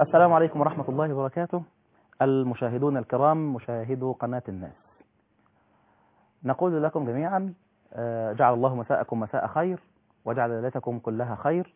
السلام عليكم ورحمة الله وبركاته المشاهدون الكرام مشاهدو قناة الناس نقول لكم جميعا آه، جعل الله مساءكم مساء خير وجعل ليلتكم كلها خير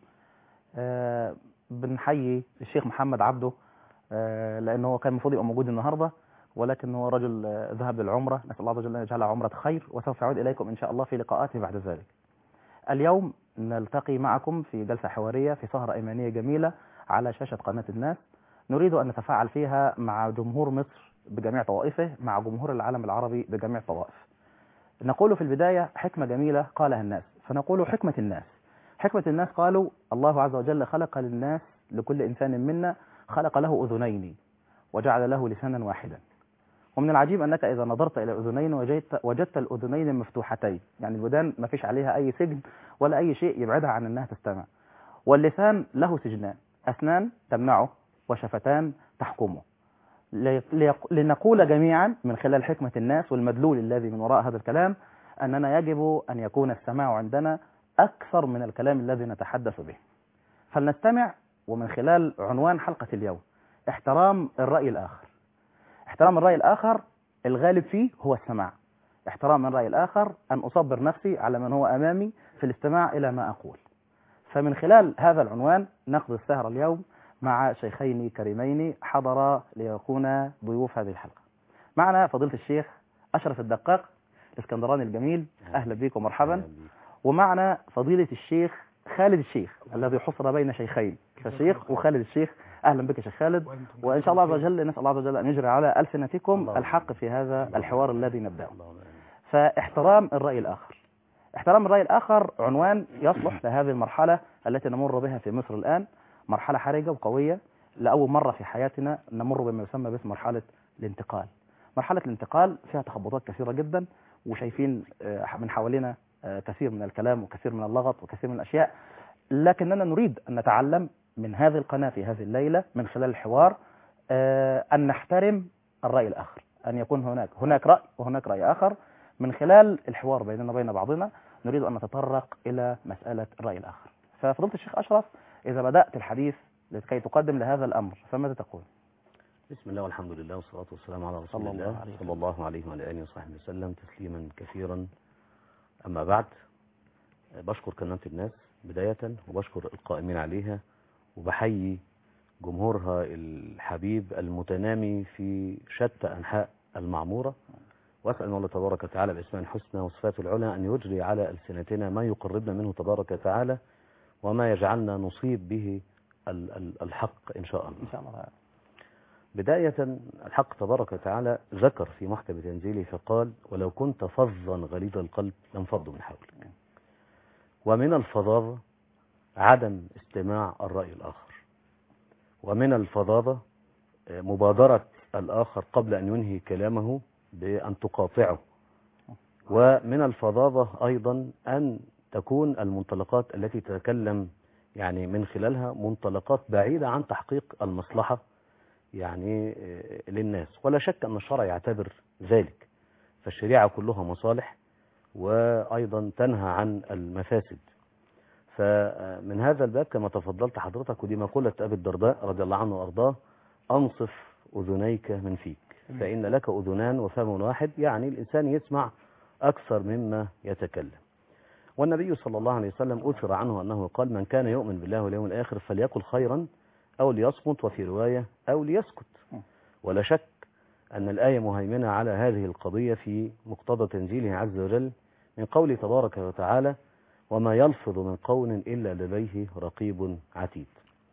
آه، بنحيي الشيخ محمد عبده آه، لأنه هو كان المفروض يبقى موجود النهاردة ولكن هو رجل آه، ذهب للعمرة نسأل الله عز وجل أن يجعلها عمرة خير وسوف يعود إليكم إن شاء الله في لقاءاته بعد ذلك اليوم نلتقي معكم في جلسة حوارية في سهرة إيمانية جميلة على شاشة قناة الناس نريد أن نتفاعل فيها مع جمهور مصر بجميع طوائفه مع جمهور العالم العربي بجميع الطوائف نقول في البداية حكمة جميلة قالها الناس فنقول حكمة الناس حكمة الناس قالوا الله عز وجل خلق للناس لكل إنسان منا خلق له أذنين وجعل له لسانا واحدا ومن العجيب أنك إذا نظرت إلى الأذنين وجدت, وجدت الأذنين مفتوحتين يعني الودان ما فيش عليها أي سجن ولا أي شيء يبعدها عن أنها تستمع واللسان له سجنان أسنان تمنعه وشفتان تحكمه لي- ليق- لنقول جميعا من خلال حكمة الناس والمدلول الذي من وراء هذا الكلام أننا يجب أن يكون السماع عندنا أكثر من الكلام الذي نتحدث به فلنستمع ومن خلال عنوان حلقة اليوم احترام الرأي الآخر احترام الرأي الآخر الغالب فيه هو السماع احترام الرأي الآخر أن أصبر نفسي على من هو أمامي في الاستماع إلى ما أقول فمن خلال هذا العنوان نقضي السهرة اليوم مع شيخين كريمين حضرا ليكونا ضيوف هذه الحلقة معنا فضيلة الشيخ أشرف الدقاق الاسكندراني الجميل أهلا بك ومرحبا ومعنا فضيلة الشيخ خالد الشيخ الذي حصر بين شيخين فالشيخ وخالد الشيخ أهلا بك يا شيخ خالد وإن شاء الله عز وجل نسأل الله عز وجل أن يجري على ألسنتكم الحق في هذا الحوار الذي نبدأه فاحترام الرأي الآخر احترام الرأي الآخر عنوان يصلح لهذه المرحلة التي نمر بها في مصر الآن مرحلة حرجة وقوية لأول مرة في حياتنا نمر بما يسمى باسم مرحلة الانتقال مرحلة الانتقال فيها تخبطات كثيرة جدا وشايفين آه، من حوالينا آه، كثير من الكلام وكثير من اللغط وكثير من الأشياء لكننا نريد أن نتعلم من هذه القناة في هذه الليلة من خلال الحوار آه، أن نحترم الرأي الآخر أن يكون هناك هناك رأي وهناك رأي آخر من خلال الحوار بيننا وبين بعضنا نريد أن نتطرق إلى مسألة الرأي الآخر ففضلت الشيخ أشرف إذا بدأت الحديث لكي تقدم لهذا الأمر فماذا تقول بسم الله والحمد لله والصلاة والسلام على رسول صلى الله الله عليه صلى الله عليه وعلى آله وصحبه وسلم تسليما كثيرا أما بعد بشكر قناة الناس بداية وبشكر القائمين عليها وبحيي جمهورها الحبيب المتنامي في شتى أنحاء المعمورة وأسأل الله تبارك وتعالى بأسماء الحسنى وصفاته العلى أن يجري على ألسنتنا ما يقربنا منه تبارك وتعالى وما يجعلنا نصيب به ال- ال- الحق إن شاء الله إن شاء الله بداية الحق تبارك وتعالى ذكر في محكم تنزيله فقال ولو كنت فظا غليظ القلب لانفضوا من حولك ومن الفظاظة عدم استماع الرأي الآخر ومن الفظاظة آه، مبادرة الآخر قبل أن ينهي كلامه بأن تقاطعه ومن الفظاظة أيضا أن تكون المنطلقات التي تتكلم يعني من خلالها منطلقات بعيدة عن تحقيق المصلحة يعني آه، للناس ولا شك أن الشرع يعتبر ذلك فالشريعة كلها مصالح وأيضا تنهى عن المفاسد فمن هذا الباب كما تفضلت حضرتك ودي مقولة أبي الدرداء رضي الله عنه وأرضاه أنصف أذنيك من فيك فإن لك أذنان وفم واحد يعني الإنسان يسمع أكثر مما يتكلم والنبي صلى الله عليه وسلم أثر عنه أنه قال من كان يؤمن بالله واليوم الآخر فليقل خيرا أو ليصمت وفي رواية أو ليسكت ولا شك أن الآية مهيمنة على هذه القضية في مقتضى تنزيله عز وجل من قوله تبارك وتعالى وما يلفظ من قول إلا لديه رقيب عتيد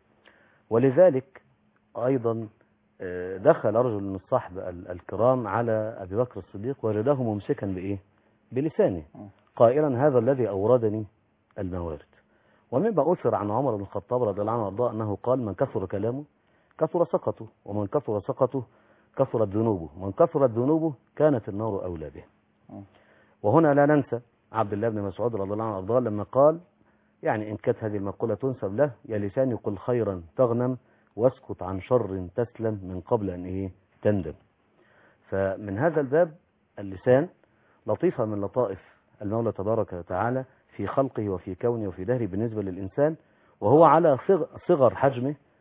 ولذلك أيضا آه، دخل رجل من الصحب ال- الكرام على أبي بكر الصديق وجده ممسكا بإيه بلسانه قائلا هذا الذي أوردني الموارد ومما أثر عن عمر بن الخطاب رضي الله عنه وارضاه أنه قال من كثر كلامه كثر سقطه ومن كثر سقطه كثرت ذنوبه من كثرت ذنوبه كانت النار أولى به وهنا لا ننسى عبد الله بن مسعود رضي الله عنه وارضاه لما قال يعني إن كانت هذه المقولة تنسب له يا لساني قل خيرا تغنم واسكت عن شر تسلم من قبل أن إيه تندم فمن هذا الباب اللسان لطيفة من لطائف المولى تبارك وتعالى في خلقه وفي كونه وفي دهره بالنسبة للإنسان وهو على صغ- صغر حجمه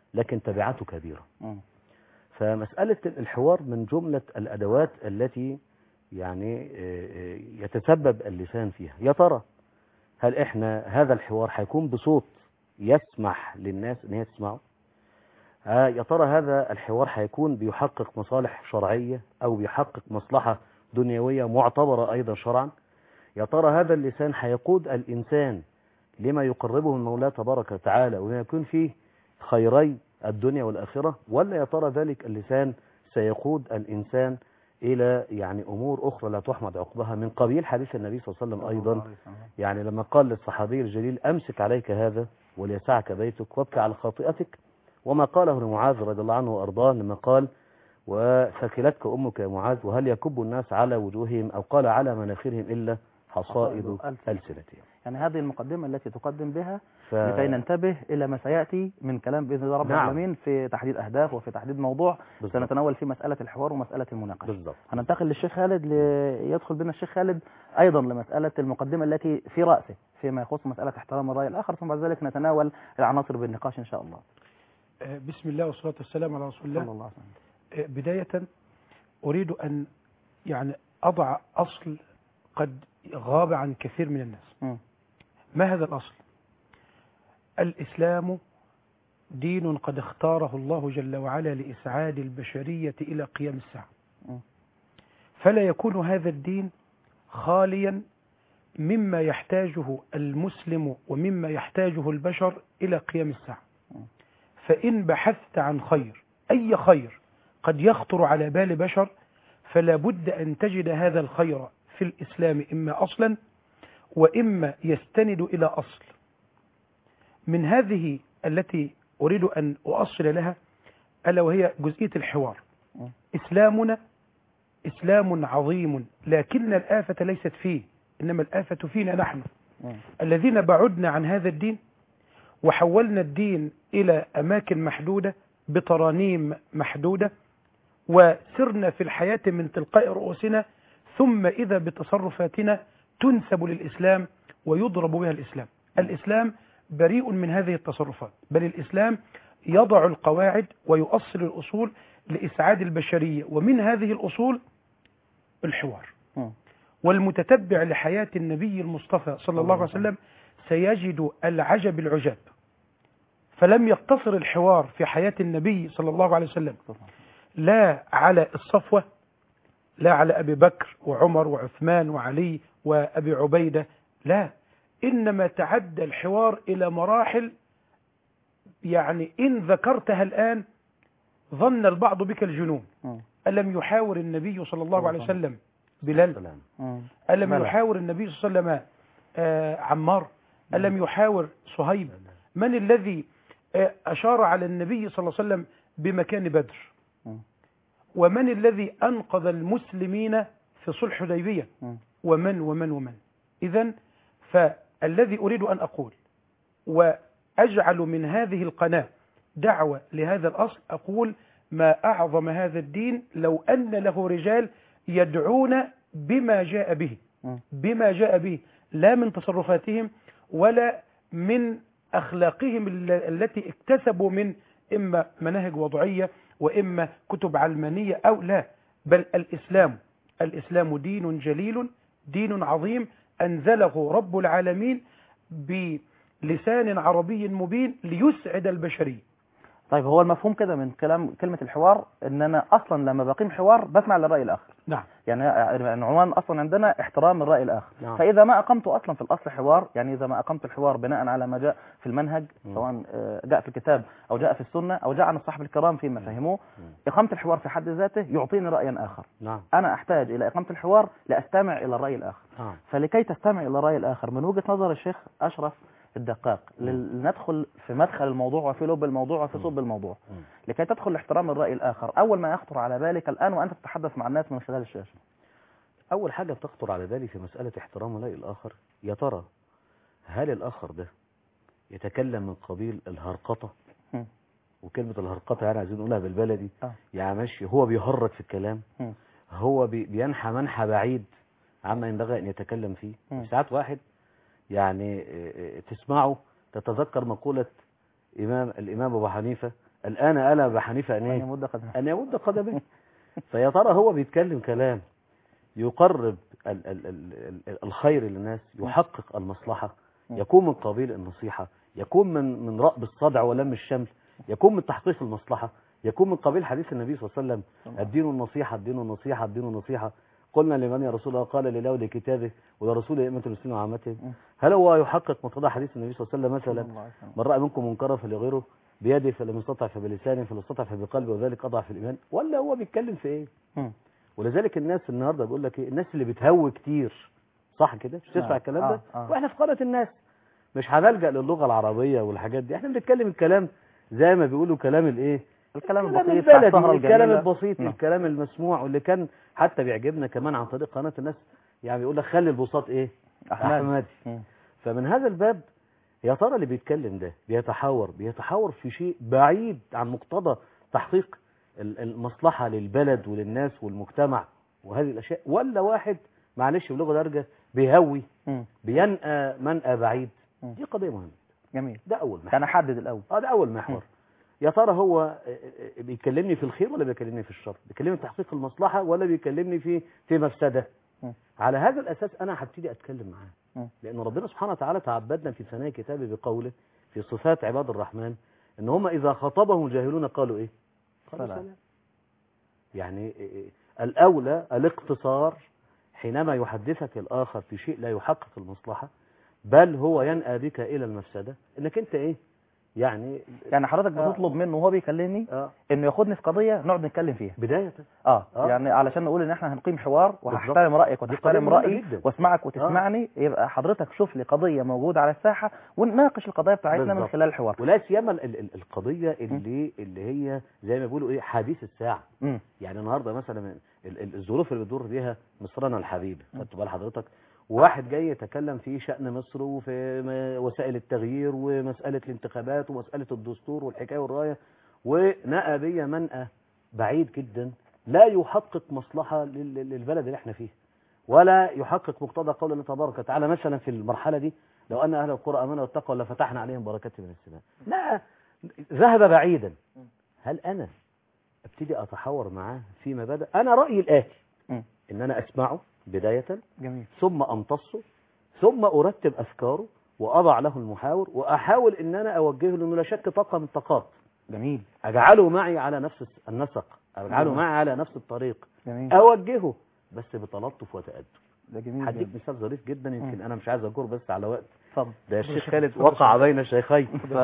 لكن تبعاته كبيرة مم. فمسألة الحوار من جملة الأدوات التي يعني آه، آه، يتسبب اللسان فيها يا ترى هل احنا هذا الحوار هيكون بصوت يسمح للناس ان هي تسمعه آه، يا ترى هذا الحوار هيكون بيحقق مصالح شرعية او بيحقق مصلحة دنيوية معتبرة ايضا شرعا يا ترى هذا اللسان هيقود الانسان لما يقربه من مولاه تبارك وتعالى وما يكون فيه خيري الدنيا والآخرة ولا يا ترى ذلك اللسان سيقود الإنسان إلى يعني أمور أخرى لا تحمد عقبها من قبيل حديث النبي صلى الله عليه وسلم أيضا يعني لما قال للصحابي الجليل أمسك عليك هذا وليسعك بيتك وابكي على خاطئتك وما قاله لمعاذ رضي الله عنه وأرضاه لما قال وثكلتك أمك يا معاذ وهل يكب الناس على وجوههم أو قال على مناخرهم إلا حصائد حصائد ألسنتهم يعني هذه المقدمة التي تقدم بها ف... لكي ننتبه إلى ما سيأتي من كلام بإذن الله رب نعم. العالمين في تحديد أهداف وفي تحديد موضوع بالضبط. سنتناول فيه مسألة الحوار ومسألة المناقشة بالضبط هننتقل للشيخ خالد ليدخل بنا الشيخ خالد أيضا لمسألة المقدمة التي في رأسه فيما يخص مسألة احترام الرأي الآخر ثم بعد ذلك نتناول العناصر بالنقاش إن شاء الله آه، بسم الله والصلاة والسلام على رسول صلى الله الله عليه وسلم آه، بداية أريد أن يعني أضع أصل قد غاب عن كثير من الناس مم. ما هذا الأصل الإسلام دين قد اختاره الله جل وعلا لإسعاد البشرية إلى قيام الساعة مم. فلا يكون هذا الدين خاليا مما يحتاجه المسلم ومما يحتاجه البشر إلى قيام الساعة مم. فإن بحثت عن خير أي خير قد يخطر على بال بشر فلا بد أن تجد هذا الخير في الإسلام إما أصلا وإما يستند إلى أصل من هذه التي أريد أن أؤصل لها ألا وهي جزئية الحوار م. إسلامنا إسلام عظيم لكن الآفة ليست فيه إنما الآفة فينا نحن مم. الذين بعدنا عن هذا الدين وحولنا الدين إلى أماكن محدودة بترانيم محدودة وسرنا في الحياة من تلقاء رؤوسنا ثم إذا بتصرفاتنا تنسب للإسلام ويضرب بها الإسلام الإسلام بريء من هذه التصرفات بل الإسلام يضع القواعد ويؤصل الأصول لإسعاد البشرية ومن هذه الأصول الحوار مم. والمتتبع لحياة النبي المصطفى صلى الله عليه وسلم سيجد العجب العجاب فلم يقتصر الحوار في حياة النبي صلى الله عليه وسلم لا على الصفوة لا على أبي بكر وعمر وعثمان وعلي وأبي عبيدة لا إنما تعدى الحوار إلى مراحل يعني إن ذكرتها الآن ظن البعض بك الجنون مم. ألم يحاور النبي صلى الله عليه وسلم بلال سلام مم. ألم بلى. يحاور النبي صلى الله عليه وسلم آه، عمار ألم يحاور صهيب من الذي آه، أشار على النبي صلى الله عليه وسلم بمكان بدر مم. ومن الذي أنقذ المسلمين في صلح حديبية مم. ومن ومن ومن إذا فالذي أريد أن أقول وأجعل من هذه القناة دعوة لهذا الأصل أقول ما أعظم هذا الدين لو أن له رجال يدعون بما جاء به مم. بما جاء به لا من تصرفاتهم ولا من أخلاقهم ال- التي اكتسبوا من إما مناهج وضعية وإما كتب علمانية أو لا بل الإسلام الإسلام دين جليل دين عظيم أنزله رب العالمين بلسان عربي مبين ليسعد البشرية طيب هو المفهوم كده من كلام كلمة الحوار ان انا اصلا لما بقيم حوار بسمع للرأي الاخر نعم يعني عنوان اصلا عندنا احترام الرأي الاخر نعم. فاذا ما اقمت اصلا في الاصل حوار يعني اذا ما اقمت الحوار بناء على ما جاء في المنهج مم. سواء آه، جاء في الكتاب او جاء في السنة او جاء عن الصحابة الكرام فيما فهموه مم. اقامة الحوار في حد ذاته يعطيني رأيا اخر نعم انا احتاج الى اقامة الحوار لاستمع الى الرأي الاخر نعم فلكي تستمع إلى الرأي الآخر من وجهة نظر الشيخ أشرف الدقاق لل- لندخل في مدخل الموضوع وفي لب الموضوع وفي صلب الموضوع مم. لكي تدخل لاحترام الرأي الآخر أول ما يخطر على بالك الآن وأنت تتحدث مع الناس من خلال الشاشة أول حاجة بتخطر على بالي في مسألة احترام رأي الآخر يا ترى هل الآخر ده يتكلم من قبيل الهرقطة مم. وكلمة الهرقطة يعني عايزين نقولها بالبلدي آه. يعني ماشي هو بيهرج في الكلام مم. هو بي- بينحى منحى بعيد عما ينبغي أن يتكلم فيه مم. ساعات واحد يعني آه، آه، تسمعه تتذكر مقولة إمام الإمام أبو حنيفة الآن أنا أبا حنيفة أن يعني إيه؟ مدة قد أن يمد قدميه فيا ترى هو بيتكلم كلام يقرب ال ال ال ال الخير للناس يحقق المصلحة يكون من قبيل النصيحة يكون من من رأب الصدع ولم الشمل يكون من تحقيق المصلحة يكون من قبيل حديث النبي صلى الله عليه وسلم الدين النصيحة الدين النصيحة الدين النصيحة قلنا لمن يا رسول الله قال لله ولكتابه ولرسول أئمة المسلمين وعامتهم هل هو يحقق مقتضى حديث النبي صلى الله عليه وسلم مثلا الله عليه وسلم. من رأى منكم منكرا فليغيره بيده فلم يستطع فبلسانه فلم يستطع فبقلبه وذلك أضعف الإيمان ولا هو بيتكلم في إيه مم. ولذلك الناس النهارده بيقول لك ايه الناس اللي بتهوي كتير صح كده مش تسمع نعم. الكلام آه، ده آه. واحنا في قاره الناس مش هنلجا للغه العربيه والحاجات دي احنا بنتكلم الكلام زي ما بيقولوا كلام الايه الكلام الكلام البسيط بتاع البلدي السهرة الكلام الجميلة. البسيط نعم. الكلام المسموع واللي كان حتى بيعجبنا كمان عن طريق قناه الناس يعني بيقول لك خلي البساط ايه أحمد. احمدي مم. فمن هذا الباب يا ترى اللي بيتكلم ده بيتحاور بيتحاور في شيء بعيد عن مقتضى تحقيق ال- المصلحة للبلد وللناس والمجتمع وهذه الأشياء ولا واحد معلش بلغة درجة بيهوي مم. بينأى منأى بعيد مم. دي قضية مهمة جميل ده أول محور كان أحدد الأول اه ده أول محور يا ترى هو آه، آه، بيكلمني في الخير ولا بيكلمني في الشر بيكلمني في تحقيق المصلحة ولا بيكلمني في في مفسدة مم. على هذا الأساس أنا هبتدي أتكلم معاه مم. لأن ربنا سبحانه وتعالى تعبدنا في ثنايا كتابه بقوله في صفات عباد الرحمن إن هم إذا خاطبهم الجاهلون قالوا إيه قالوا سلام. سلام يعني إيه- إيه، الأولى الاقتصار حينما يحدثك الآخر في شيء لا يحقق المصلحة بل هو ينأى بك إلى المفسدة إنك أنت إيه يعني يعني حضرتك آه. بتطلب منه وهو بيكلمني آه انه ياخدني في قضيه نقعد نتكلم فيها بداية اه, آه. يعني علشان نقول ان احنا هنقيم حوار بالظبط. وهحترم رايك دي قضية وتحترم مهمة رايي جدا. واسمعك وتسمعني يبقى حضرتك شوف لي قضيه موجوده على الساحه ونناقش القضايا بتاعتنا من بالظبط. خلال الحوار ولا سيما ال- ال- القضية اللي اللي هي زي ما بيقولوا ايه حديث الساعة مم. يعني النهارده مثلا ال- ال- الظروف اللي بتدور بيها مصرنا الحبيب خدت بال حضرتك وواحد جاي يتكلم في شأن مصر وفي م- وسائل التغيير ومسألة الانتخابات ومسألة الدستور والحكاية والراية ونأى بي منأى بعيد جدا لا يحقق مصلحة لل- للبلد اللي احنا فيه ولا يحقق مقتضى قول الله تبارك وتعالى مثلا في المرحلة دي لو أن أهل القرى آمنوا واتقوا لفتحنا عليهم بركات من السماء لا ذهب بعيدا هل أنا ابتدي أتحاور معاه فيما بدأ أنا رأيي الآتي مم. إن أنا أسمعه بداية جميل ثم أمتصه ثم أرتب أفكاره وأضع له المحاور وأحاول إن أنا أوجهه لأنه لا شك طاقة من طاقات جميل أجعله معي على نفس النسق أجعله مم. معي على نفس الطريق جميل أوجهه بس بتلطف وتأدب ده جميل هديك جدا. مثال ظريف جدا يمكن مم. أنا مش عايز أجور بس على وقت اتفضل ده الشيخ خالد وقع بين الشيخين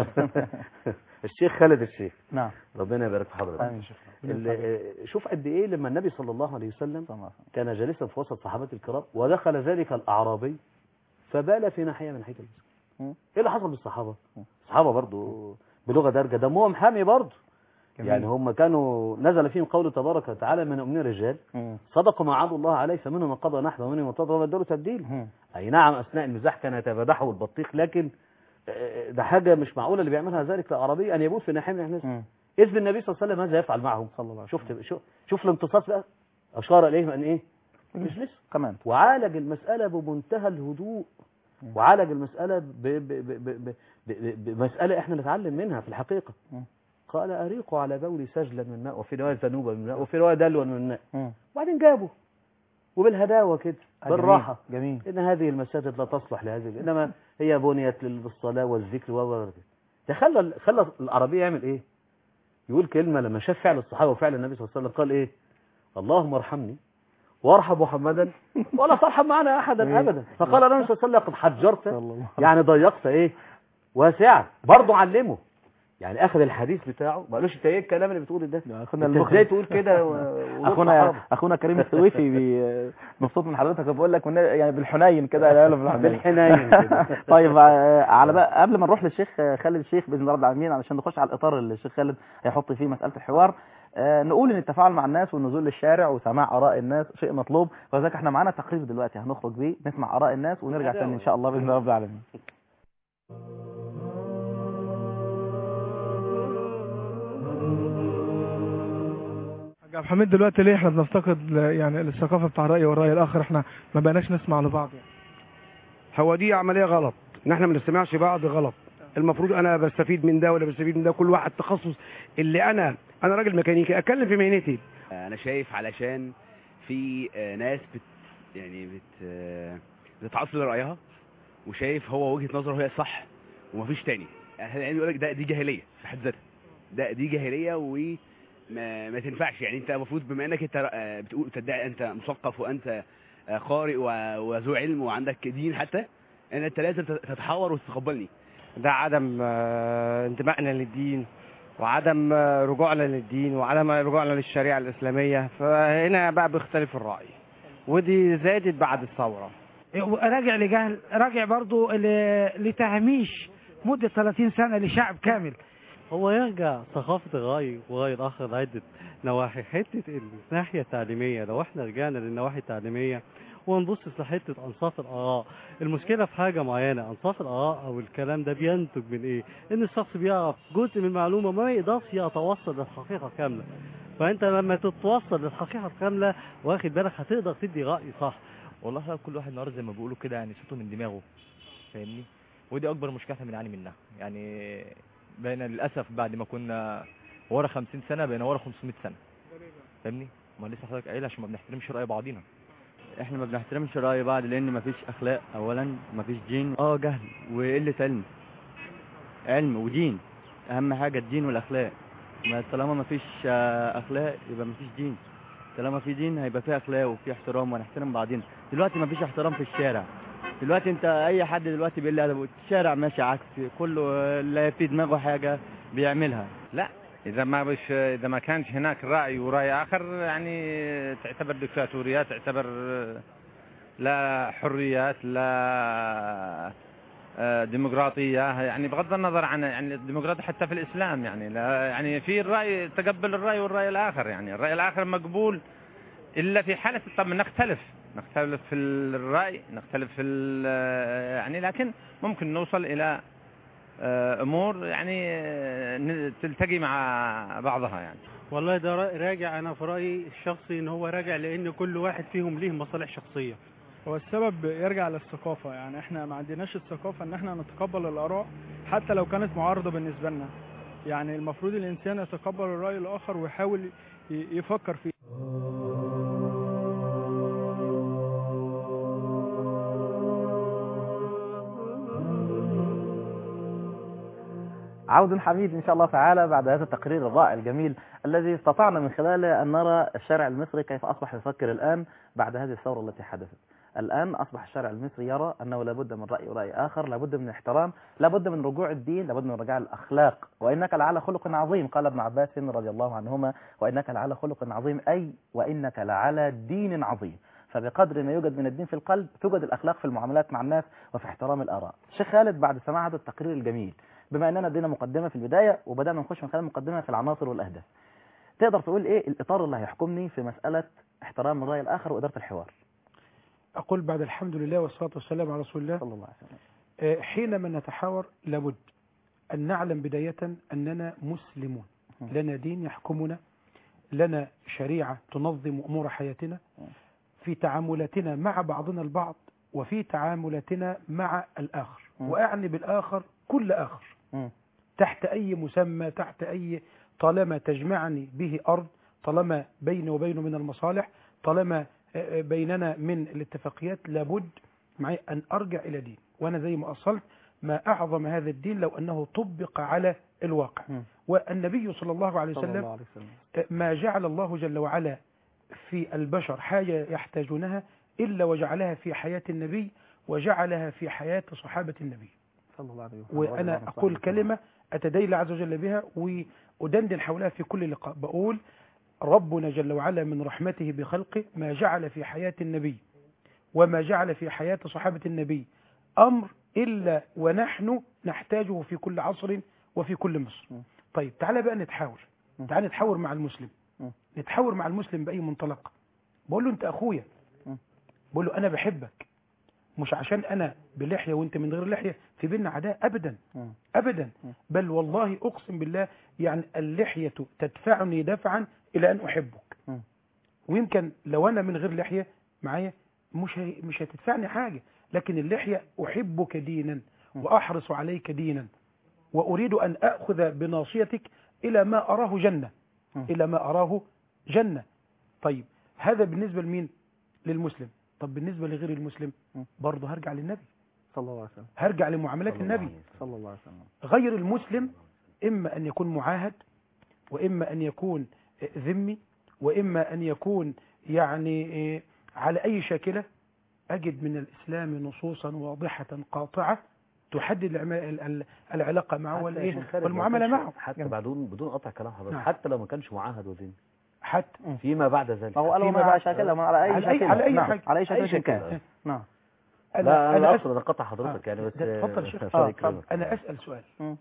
الشيخ خالد الشيخ نعم ربنا يبارك في حضرتك امين ال- شوف قد ايه لما النبي صلى الله عليه وسلم صلى الله عليه وسلم. كان جالسا في وسط صحابه الكرام ودخل ذلك الاعرابي فبال في ناحيه من ناحيه المسجد مم. ايه اللي حصل بالصحابه مم. الصحابه برضو بلغه درجه دمهم حامي برضو جميل. يعني هم كانوا نزل فيهم قوله تبارك وتعالى من المؤمنين رجال مم. صدقوا ما عادوا الله عليه فمنهم من قضى نحبه ومنهم من انتظر وبدلوا تبديل مم. اي نعم اثناء المزاح كان يتبادحوا البطيخ لكن آه، ده حاجه مش معقوله اللي بيعملها ذلك الاعرابي ان يبوس في ناحيه من الناس مم. اذ النبي صلى الله عليه وسلم ماذا يفعل معهم صلى الله عليه شفت شوف شوف الامتصاص بقى اشار اليهم ان ايه اجلس كمان وعالج المساله بمنتهى الهدوء وعالج المساله ب ب ب ب ب ب بمساله احنا نتعلم منها في الحقيقه مم. قال اريقوا على بولي سجلا من ماء وفي روايه ذنوبا من ماء وفي روايه دلوا من ماء مم. وبعدين جابوا وبالهداوه كده آه، بالراحه جميل جميل ان هذه المساجد لا تصلح لهذه انما هي بنيت للصلاه والذكر و و- ده خلى خلى العربي يعمل ايه يقول كلمه لما شاف فعل الصحابه وفعل النبي صلى الله عليه وسلم قال ايه اللهم ارحمني وارحم محمدا ولا ترحم معنا احدا إيه؟ ابدا فقال النبي صلى الله عليه وسلم قد حجرت صلى الله عليه يعني ضيقت ايه واسعه برضه علمه يعني اخذ الحديث بتاعه ما قالوش انت ايه الكلام اللي بتقوله ده يا اخونا انت المخرج ازاي تقول كده و- وضد اخونا صحابة؟ اخونا كريم السويفي بي- مبسوط من حضرتك بقول لك والنبي- يعني بالحنين كده لا لا بالحنين بالحنين كده. طيب آه، على بقى قبل ما نروح للشيخ آه، خالد الشيخ باذن الله رب العالمين علشان نخش على الاطار اللي الشيخ خالد هيحط فيه مساله الحوار آه، نقول ان التفاعل مع الناس والنزول للشارع وسماع اراء الناس شيء مطلوب ولذلك احنا معانا تقرير دلوقتي هنخرج بيه نسمع اراء الناس ونرجع تاني ان شاء الله باذن الله رب العالمين حاج عبد الحميد دلوقتي ليه احنا بنفتقد ل- يعني الثقافه بتاع الراي والراي الاخر احنا ما بقناش نسمع لبعض يعني. هو دي عملية غلط ان احنا ما نستمعش بعض غلط المفروض انا بستفيد من ده ولا بستفيد من ده كل واحد تخصص اللي انا انا راجل ميكانيكي اتكلم في مهنتي انا شايف علشان في آه، ناس بت يعني بت آه، بتتعصب لرايها وشايف هو وجهه نظره هي الصح ومفيش تاني يعني بيقول لك ده دي جاهليه في حد ذاتها ده دي جاهليه وما ما تنفعش يعني انت المفروض بما انك انت آه، بتقول تدعي انت مثقف وانت آه، قارئ و- وذو علم وعندك دين حتى ان انت لازم تتحاور وتتقبلني ده عدم آه، انتمائنا للدين وعدم آه، رجوعنا للدين وعدم رجوعنا للشريعة الإسلامية فهنا بقى بيختلف الرأي ودي زادت بعد الثورة راجع لجهل راجع برضو ل- لتهميش مدة 30 سنة لشعب كامل هو يرجع ثقافة الرأي ورأي الآخر لعدة نواحي حتة الناحية التعليمية لو احنا رجعنا للنواحي التعليمية ونبص لحتة أنصاف الآراء المشكلة في حاجة معينة أنصاف الآراء أو الكلام ده بينتج من إيه؟ إن الشخص بيعرف جزء من المعلومة ما يقدرش يتوصل للحقيقة كاملة فأنت لما تتوصل للحقيقة الكاملة واخد بالك هتقدر تدي رأي صح والله احنا كل واحد النهارده زي ما بيقولوا كده يعني صوته من دماغه فاهمني ودي اكبر مشكله احنا بنعاني منها يعني بقينا للاسف بعد ما كنا ورا 50 سنه بقينا ورا 500 سنه فاهمني ما لسه حضرتك قايل عشان ما بنحترمش راي بعضينا احنا ما بنحترمش رأي بعض لان مفيش اخلاق اولا مفيش دين اه جهل وقلة علم علم ودين اهم حاجة الدين والاخلاق ما طالما مفيش آه، اخلاق يبقى مفيش دين طالما في دين هيبقى في اخلاق وفي احترام ونحترم بعضنا دلوقتي مفيش احترام في الشارع دلوقتي انت اي حد دلوقتي بيقول لي الشارع ماشي عكس كله اللي في دماغه حاجة بيعملها لا اذا ما بش اذا ما كانش هناك راي وراي اخر يعني تعتبر دكتاتوريه تعتبر لا حريات لا آه، ديمقراطيه يعني بغض النظر عن يعني الديمقراطيه حتى في الاسلام يعني لا يعني في الراي تقبل الراي والراي الاخر يعني الراي الاخر مقبول الا في حاله طب نختلف نختلف في الراي نختلف في ال- يعني لكن ممكن نوصل الى آه، امور يعني آه، ن- تلتقي مع بعضها يعني والله ده رأي- راجع انا في رايي الشخصي ان هو راجع لان كل واحد فيهم ليه مصالح شخصيه هو السبب يرجع للثقافة يعني احنا ما عندناش الثقافة ان احنا نتقبل الآراء حتى لو كانت معارضة بالنسبة لنا يعني المفروض الإنسان يتقبل الرأي الآخر ويحاول ي- يفكر فيه عود حميد إن شاء الله تعالى بعد هذا التقرير الرائع الجميل الذي استطعنا من خلاله أن نرى الشارع المصري كيف أصبح يفكر الآن بعد هذه الثورة التي حدثت الآن أصبح الشارع المصري يرى أنه لابد من رأي ورأي آخر لابد من الاحترام لابد من رجوع الدين لابد من رجوع الأخلاق وإنك لعلى خلق عظيم قال ابن عباس رضي الله عنهما وإنك لعلى خلق عظيم أي وإنك لعلى دين عظيم فبقدر ما يوجد من الدين في القلب توجد الأخلاق في المعاملات مع الناس وفي احترام الآراء شيخ خالد بعد سماع هذا التقرير الجميل بما أننا ادينا مقدمة في البداية وبدأنا نخش من خلال المقدمة في العناصر والأهداف تقدر تقول إيه الإطار اللي هيحكمني في مسألة احترام الرأي الآخر وإدارة الحوار أقول بعد الحمد لله والصلاة والسلام على رسول الله صلى الله عليه وسلم آه، حينما نتحاور لابد أن نعلم بداية أننا مسلمون لنا دين يحكمنا لنا شريعة تنظم أمور حياتنا في تعاملاتنا مع بعضنا البعض وفي تعاملاتنا مع الآخر وأعني بالآخر كل آخر تحت أي مسمى تحت أي طالما تجمعني به أرض طالما بيني وبينه من المصالح طالما آه، آه، بيننا من الاتفاقيات لابد معي أن أرجع إلى دين وأنا زي ما أصلت ما أعظم هذا الدين لو أنه طبق على الواقع والنبي صلى الله عليه صلى الله وسلم عليه وسلم آه، ما جعل الله جل وعلا في البشر حاجة يحتاجونها إلا وجعلها في حياة النبي وجعلها في حياة صحابة النبي صلى الله عليه وسلم وأنا أقول كلمة أتدين الله عز وجل بها وأدندن حولها في كل لقاء بقول ربنا جل وعلا من رحمته بخلقه ما جعل في حياة النبي وما جعل في حياة صحابة النبي أمر إلا ونحن نحتاجه في كل عصر وفي كل مصر طيب تعالى بقى نتحاور تعال نتحاور مع المسلم نتحاور مع المسلم بأي منطلق بقول له أنت أخويا بقول له أنا بحبك مش عشان أنا بلحية وأنت من غير لحية في بيننا عداء أبدا أبدا بل والله أقسم بالله يعني اللحية تدفعني دفعا إلى أن أحبك ويمكن لو أنا من غير لحية معايا مش هي مش هتدفعني حاجة لكن اللحية أحبك دينا وأحرص عليك دينا وأريد أن أخذ بناصيتك إلى ما أراه جنة إلى ما أراه جنة طيب هذا بالنسبة لمين للمسلم طب بالنسبة لغير المسلم برضه هرجع للنبي صلى الله عليه وسلم هرجع لمعاملات النبي صلى الله عليه وسلم غير المسلم إما أن يكون معاهد وإما أن يكون ذمي وإما أن يكون يعني إيه، على أي شاكلة أجد من الإسلام نصوصا واضحة قاطعة تحدد العما- ال- ال- العلاقة معه حتى يا والإيه شيخ خالد والمعاملة ما كانش- معه حتى بدون بدون قطع كلام حضرتك نعم. حتى لو ما كانش معاهد وذمي حتى فيما بعد ذلك ما هو قالوا فيما ما بعد- شاكلة ما على أي على أي- شاكلة على أي نعم. حاجة. على أي أي شاكلة شكل. كان نعم لا انا أس- اقصد انا قطع حضرتك يعني بس ده اتفضل يا شيخ الله آه، يكرمك. أنا أسأل سؤال مم.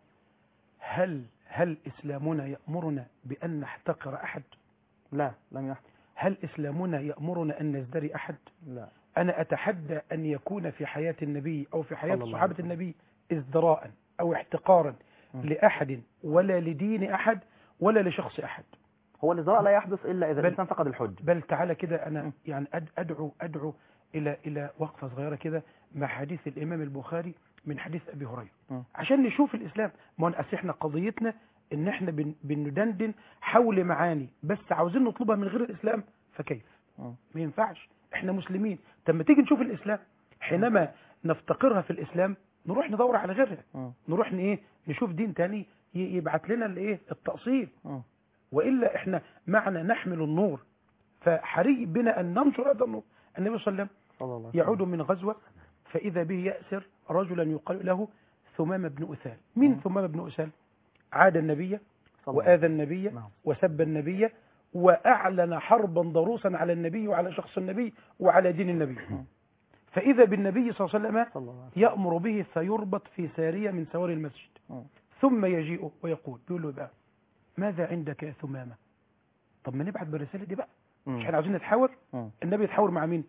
هل هل إسلامنا يأمرنا بأن نحتقر أحد لا لم يحدث هل إسلامنا يأمرنا أن نزدري أحد لا أنا أتحدى أن يكون في حياة النبي أو في حياة صلى الله صحابة عليه وسلم. النبي ازدراء أو احتقارا لأحد ولا لدين أحد ولا لشخص أحد هو الازدراء لا يحدث إلا إذا بل- الإنسان فقد الحج بل تعالى كده أنا يعني أد- أدعو أدعو إلى إلى وقفة صغيرة كده مع حديث الإمام البخاري من حديث أبي هريرة مم. عشان نشوف الإسلام ما هو أصل إحنا قضيتنا إن إحنا بن بندندن حول معاني بس عاوزين نطلبها من غير الإسلام فكيف؟ مم. ما ينفعش إحنا مسلمين طب ما تيجي نشوف الإسلام حينما نفتقرها في الإسلام نروح ندور على غيرها مم. نروح ن- إيه نشوف دين تاني ي- يبعت لنا الإيه التأصيل مم. وإلا إحنا معنا نحمل النور فحري بنا أن ننشر هذا النور النبي صلى الله عليه وسلم صلى الله عليه يعود من غزوة فإذا به يأسر رجلا يقال له ثمام بن أثال من ثمام بن أثال عاد النبي صلى وآذى النبي نعم. وسب النبي وأعلن حربا ضروسا على النبي وعلى شخص النبي وعلى دين النبي فإذا بالنبي صلى الله عليه وسلم صلى الله عليه وسلم يأمر به فيربط في سارية من سوار المسجد مم. ثم يجيء ويقول بيقول له بقى ماذا عندك يا ثمامة طب ما نبعت بالرسالة دي بقى مم. مش احنا عاوزين نتحاور مم. النبي يتحاور مع مين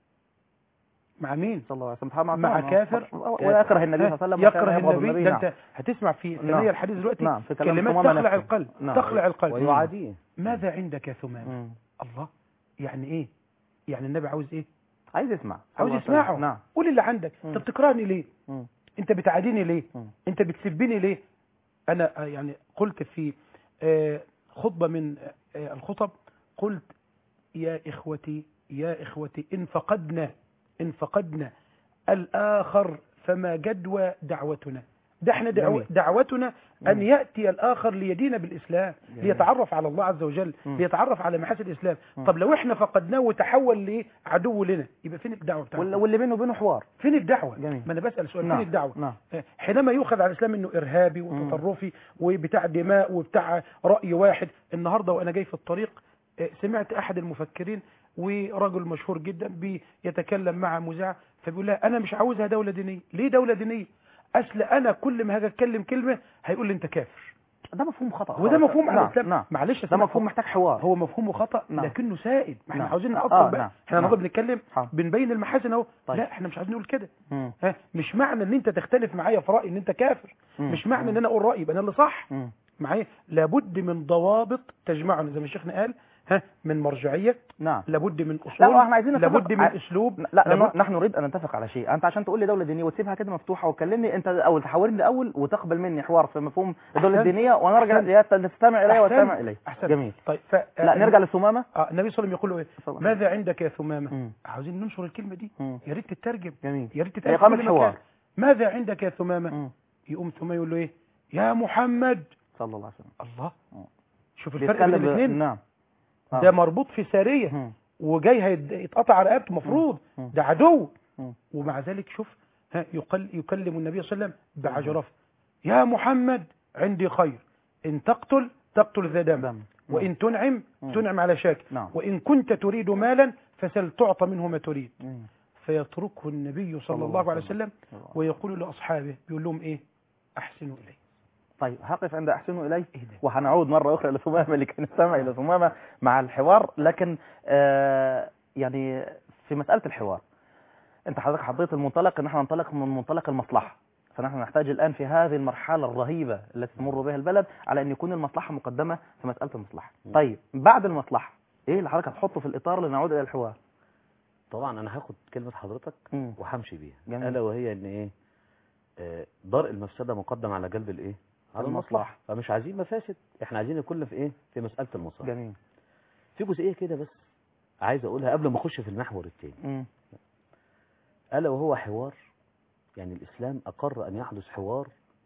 مع مين صلى الله عليه وسلم مع, مع كافر ويكره النبي صلى الله عليه وسلم يكره وكان يبغض النبي ده نعم. انت هتسمع في نعم. ثنايا الحديث دلوقتي نعم في كلام كلمات ثمامة تخلع نفسه. القلب نعم. تخلع القلب ويعاديه ماذا عندك يا ثمامة مم. الله يعني ايه يعني النبي عاوز ايه عايز يسمع صلى عاوز الله عليه وسلم. يسمعه نعم قول اللي عندك مم. انت بتكرهني ليه مم. انت بتعاديني ليه مم. انت بتسبني ليه انا آه، يعني قلت في آه، خطبة من آه، الخطب قلت يا إخوتي يا إخوتي إن فقدنا إن فقدنا الآخر فما جدوى دعوتنا ده احنا دعو جميل. دعوتنا أن يأتي الآخر ليدين بالإسلام جميل. ليتعرف على الله عز وجل مم. ليتعرف على محاسن الإسلام مم. طب لو احنا فقدناه وتحول لعدو لنا يبقى فين الدعوة واللي, بتاعتنا واللي بينه وبينه حوار فين الدعوة جميل. ما أنا بسأل سؤال نعم. فين الدعوة نعم حينما يؤخذ على الاسلام انه ارهابي وتطرفي وبتاع دماء وبتاع راي واحد النهارده وانا جاي في الطريق آه، سمعت احد المفكرين ورجل مشهور جدا بيتكلم مع مذيع فبيقول لها انا مش عاوزها دوله دينيه ليه دوله دينيه اصل انا كل ما هاجي اتكلم كلمه هيقول لي انت كافر ده مفهوم خطأ وده خالص. مفهوم على نعم. الاسلام نعم معلش ده أسمع مفهوم هو- محتاج حوار هو مفهومه خطا نعم. لكنه سائد ما احنا نعم. عاوزين آه، نأصل بقى نعم. احنا نعم. النهارده بنتكلم حاضر. بنبين المحاسن اهو طيب. لا احنا مش عايزين نقول كده مم. ها مش معنى ان انت تختلف معايا في رايي ان انت كافر مم. مش معنى ان انا اقول رايي يبقى انا اللي صح مم. معايا لابد من ضوابط تجمعنا زي ما الشيخنا قال ها من مرجعيه نعم لابد من لا اصول احنا عايزين نتفق لابد من ع- اسلوب لا لابد- نحن نريد ان نتفق على شيء انت عشان تقول لي دوله دينيه وتسيبها كده مفتوحه وتكلمني انت اول تحاورني الاول وتقبل مني حوار في مفهوم الدوله أحسنت. الدينيه وانا ارجع أحسنت. يا تستمع الي أحسنت. واستمع الي أحسنت. جميل طيب ف... لا نرجع للثمامه آه النبي صلى الله عليه وسلم يقول له ايه صلى الله عليه ماذا عندك يا ثمامه مم. عاوزين ننشر الكلمه دي مم. يا ريت تترجم جميل يا ريت تتقال في إقامة كل حوار. مكان. ماذا عندك يا ثمامه مم. يقوم ثمامه يقول له ايه يا محمد صلى الله عليه وسلم الله مم. شوف الفرق بين بيتكلم ب- الاثنين نعم آه. ده مربوط في ساريه مم. وجاي هيد- يتقطع رقبته مفروض مم. ده عدو مم. ومع ذلك شوف ها يقل يكلم النبي صلى الله عليه وسلم بعجرفه يا محمد عندي خير ان تقتل تقتل ذا دم دم. وان تنعم مم. تنعم على شاكر نعم. وان كنت تريد مالا فسل تعطى منه ما تريد مم. فيتركه النبي صلى الله عليه وسلم ويقول لاصحابه بيقول لهم ايه احسنوا اليه طيب هقف عند احسنوا اليه إيه ده؟ وهنعود مره اخرى لثمامه اللي كان سامع الى ثمامه مع الحوار لكن آه يعني في مساله الحوار انت حضرتك حطيت المنطلق ان احنا ننطلق من منطلق المصلحه فنحن نحتاج الان في هذه المرحله الرهيبه التي تمر بها البلد على ان يكون المصلحه مقدمه في مساله المصلحه طيب بعد المصلحه ايه اللي حضرتك هتحطه في الاطار لنعود الى الحوار طبعا انا هاخد كلمه حضرتك مم. وهمشي بيها جميل. الا وهي ان ايه آه، درء المفسده مقدم على جلب الايه على المصلحة. المصلحه فمش عايزين مفاسد احنا عايزين الكل في ايه في مساله المصالح جميل في جزئيه كده بس عايز اقولها قبل ما اخش في المحور الثاني مم. الا وهو حوار يعني الاسلام اقر ان يحدث حوار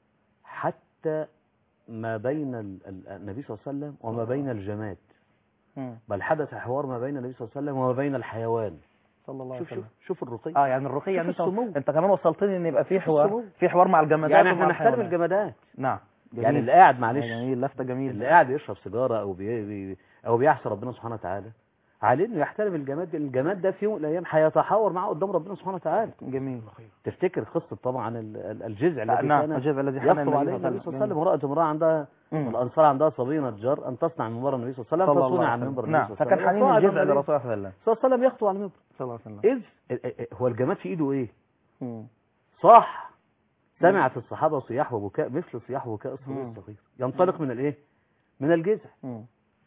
حتى ما بين ال- ال- النبي صلى الله عليه وسلم وما بين الجماد مم. بل حدث حوار ما بين النبي صلى الله عليه وسلم وما بين الحيوان صلى الله عليه شوف شوف وسلم شوف الرقي اه يعني الرقي يعني شوف انت السمو. انت كمان وصلتني ان يبقى في حوار السمو. في حوار مع الجمادات يعني ومع احنا نحترم الحيوانات. الجمادات نعم يعني جميل. اللي قاعد معلش جميل لفته جميل اللي قاعد يشرب سيجاره او بي بي او بيعصي ربنا سبحانه وتعالى عليه انه يحترم الجماد الجماد ده في يوم من الايام هيتحاور معاه قدام ربنا سبحانه وتعالى جميل تفتكر قصه طبعا ال- ال- الجذع آه، الذي نعم، كان الجذع الذي حمل يخطب النبي عليه صلى الله النبي عليه صلى الله عليه وسلم. وسلم امراه امراه عندها مم. الانصار عندها صبي نجار ان تصنع من منبر النبي صلى الله عليه صلى وسلم الله فصنع عليه عن وسلم. منبر نعم النبي صلى الله فكان عليه وسلم حنين وقعد الجذع النبي للرسول صلى الله عليه وسلم صلى الله عليه وسلم يخطب على المنبر صلى الله عليه وسلم اذ هو الجماد في ايده ايه مم. صح سمعت الصحابه صياح وبكاء مثل صياح وبكاء الصبي مم. الصغير ينطلق من الايه من الجذع مم.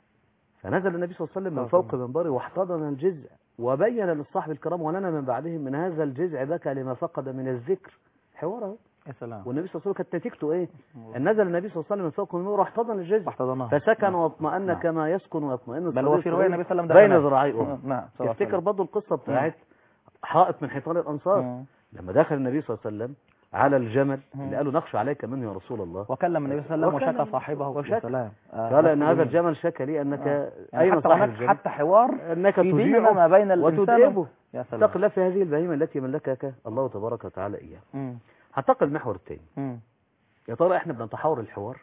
فنزل النبي صلى الله عليه وسلم من صلى الله فوق منبره واحتضن الجذع وبين للصحب الكرام ولنا من بعدهم من هذا الجذع بكى لما فقد من الذكر حواره يا سلام والنبي صلى الله عليه وسلم كانت نتيجته ايه ان نزل النبي صلى الله عليه وسلم من فوق منبره واحتضن الجذع واحتضناه فسكن واطمأن نعم. كما يسكن ويطمئن بل هو الصغير في روايه الصغير النبي صلى الله بين عليه وسلم ذراعي نعم أمه نعم صلى الله عليه تفتكر وسلم. برضه القصه بتاعت حائط من حيطان الانصار مم. لما دخل النبي صلى الله عليه وسلم على الجمل مم. اللي قالوا نخشى عليك منه يا رسول الله وكلم النبي صلى الله عليه وسلم وكلم- وشكى صاحبه وشكى. يا سلام آه، قال ان نفس هذا جميل. الجمل شكى لي انك يعني اين حتى صاحب هناك الجمل حتى حوار انك في ديننا تذيعه ما بين الانسان وتدئبه يا سلام اتق الله في هذه البهيمه التي ملكك الله تبارك وتعالى اياها مم. هنتقل المحور الثاني مم. يا ترى احنا بنتحاور الحوار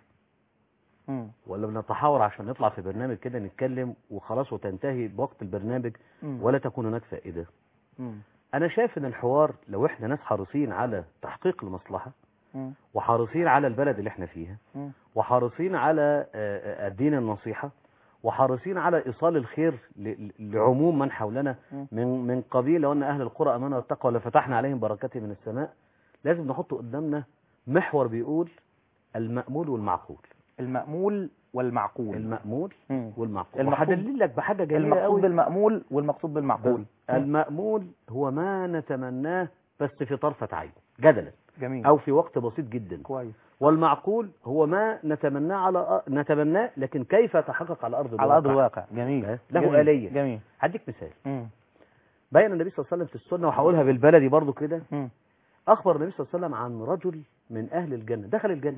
مم. ولا بنتحاور عشان نطلع في برنامج كده نتكلم وخلاص وتنتهي بوقت البرنامج مم. ولا تكون هناك فائده مم. انا شايف ان الحوار لو احنا ناس حريصين على تحقيق المصلحه مم. وحريصين على البلد اللي احنا فيها مم. وحريصين على آه، آه، الدين النصيحة وحريصين على إيصال الخير ل- لعموم من حولنا مم. من من قبيل لو أن أهل القرى أمانة والتقوى لفتحنا عليهم بركات من السماء لازم نحط قدامنا محور بيقول المأمول والمعقول المأمول والمعقول المأمول مم. والمعقول المقصود- وهدلل لك بحاجة جميلة المقصود قوي بالمأمول والمقصود بالمعقول المأمول هو ما نتمناه بس في طرفة عين جدلا جميل أو في وقت بسيط جدا كويس والمعقول هو ما نتمناه على أ- نتمناه لكن كيف يتحقق على ارض الواقع على ارض الواقع جميل له جميل. آلية جميل هديك مثال مم. بين النبي صلى الله عليه وسلم في السنة وهقولها بالبلدي برضو كده مم. أخبر النبي صلى الله عليه وسلم عن رجل من أهل الجنة دخل الجنة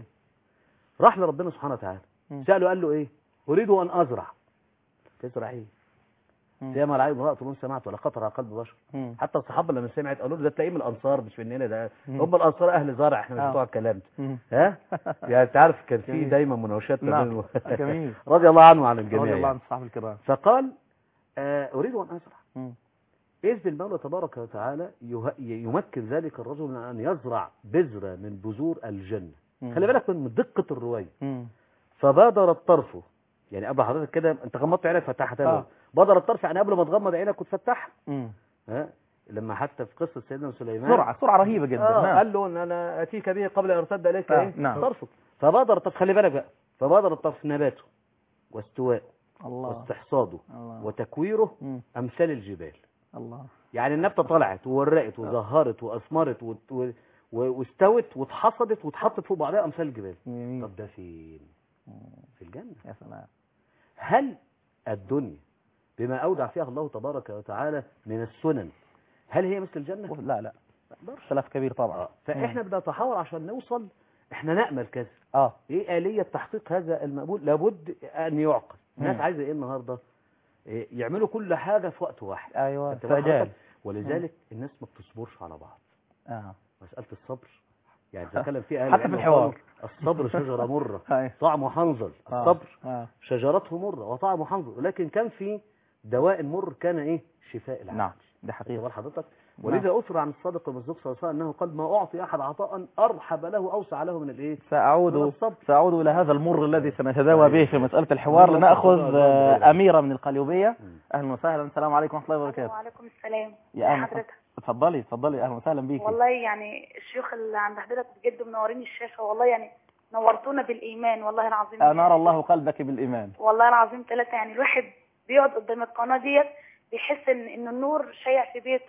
راح لربنا سبحانه وتعالى مم. سأله قال له إيه أريد أن أزرع تزرع إيه مم. زي ما رأي امرأة من سمعت ولا خطر على قلب بشر مم. حتى الصحابة لما سمعت قالوا له ده تلاقيه من الأنصار مش مننا ده مم. هم الأنصار أهل زرع إحنا مش آه. بتوع الكلام ده مم. ها يعني انت عارف كان في جميل. دايما مناوشات ما نعم. بين جميل. رضي الله عنه وعن الجميع رضي الله عن يعني. الصحابة الكرام فقال آه اريد ان ازرع مم. اذ المولى تبارك وتعالى يه- يمكن ذلك الرجل من ان يزرع بذره من بذور الجنه مم. خلي بالك من دقه الروايه مم. فبادر الطرف يعني قبل حضرتك كده انت غمضت عينك فتحها تاني آه. بادر الطرف يعني قبل ما تغمض عينك وتفتحها مم. ها لما حتى في قصه سيدنا سليمان سرعة سرعة رهيبة جدا آه نعم. قال له ان انا اتيك به قبل ان ارتد اليك آه، ايه نعم. طرفك فبادر الطرف خلي بالك بقى فبادر الطرف نباته واستواء الله واستحصاده الله وتكويره مم. امثال الجبال الله يعني النبته طلعت وورقت وزهرت واثمرت وت- و- و- واستوت واتحصدت واتحطت فوق بعضها امثال الجبال جميل طب ده فين في الجنه يا سلام هل الدنيا بما اودع فيها الله تبارك وتعالى من السنن هل هي مثل الجنه لا لا اختلاف كبير طبعا آه. فاحنا بدنا نتحاور عشان نوصل احنا نامل كذا اه ايه آلية تحقيق هذا المقبول لابد ان يعقل الناس مم. عايزه ايه النهارده إيه يعملوا كل حاجه في وقت واحد ايوه أنت بقى فجال حضرتك؟ ولذلك الناس ما بتصبرش على بعض اه مساله الصبر يعني بتكلم فيها اهل حتى العلم في الحوار. وقالوا الصبر شجره مره أيوة. طعمه حنظل آه. الصبر آه. شجرته مره وطعمه حنظل ولكن كان في دواء مر كان ايه شفاء العبد نعم ده حقيقة خد حضرتك ولذا أثر عن الصادق المصدوق صلى الله عليه وسلم أنه قال ما أعطي أحد عطاء أرحب له أوسع له من الإيه؟ من سأعود الصبر. سأعود إلى هذا المر الذي سنتداوى به في مسألة الحوار لنأخذ آه، أميرة من القليوبية أهلا وسهلا السلام عليكم ورحمة الله وبركاته وعليكم السلام يا أهلا حضرتك اتفضلي اتفضلي أهلا وسهلا بيكي والله يعني الشيوخ اللي عند حضرتك بجد منورين الشاشة والله يعني نورتونا بالإيمان والله العظيم أنار الله قلبك بالإيمان والله العظيم ثلاثة يعني الواحد بيقعد قدام القناة ديت بيحس إن إن النور شايع في بيته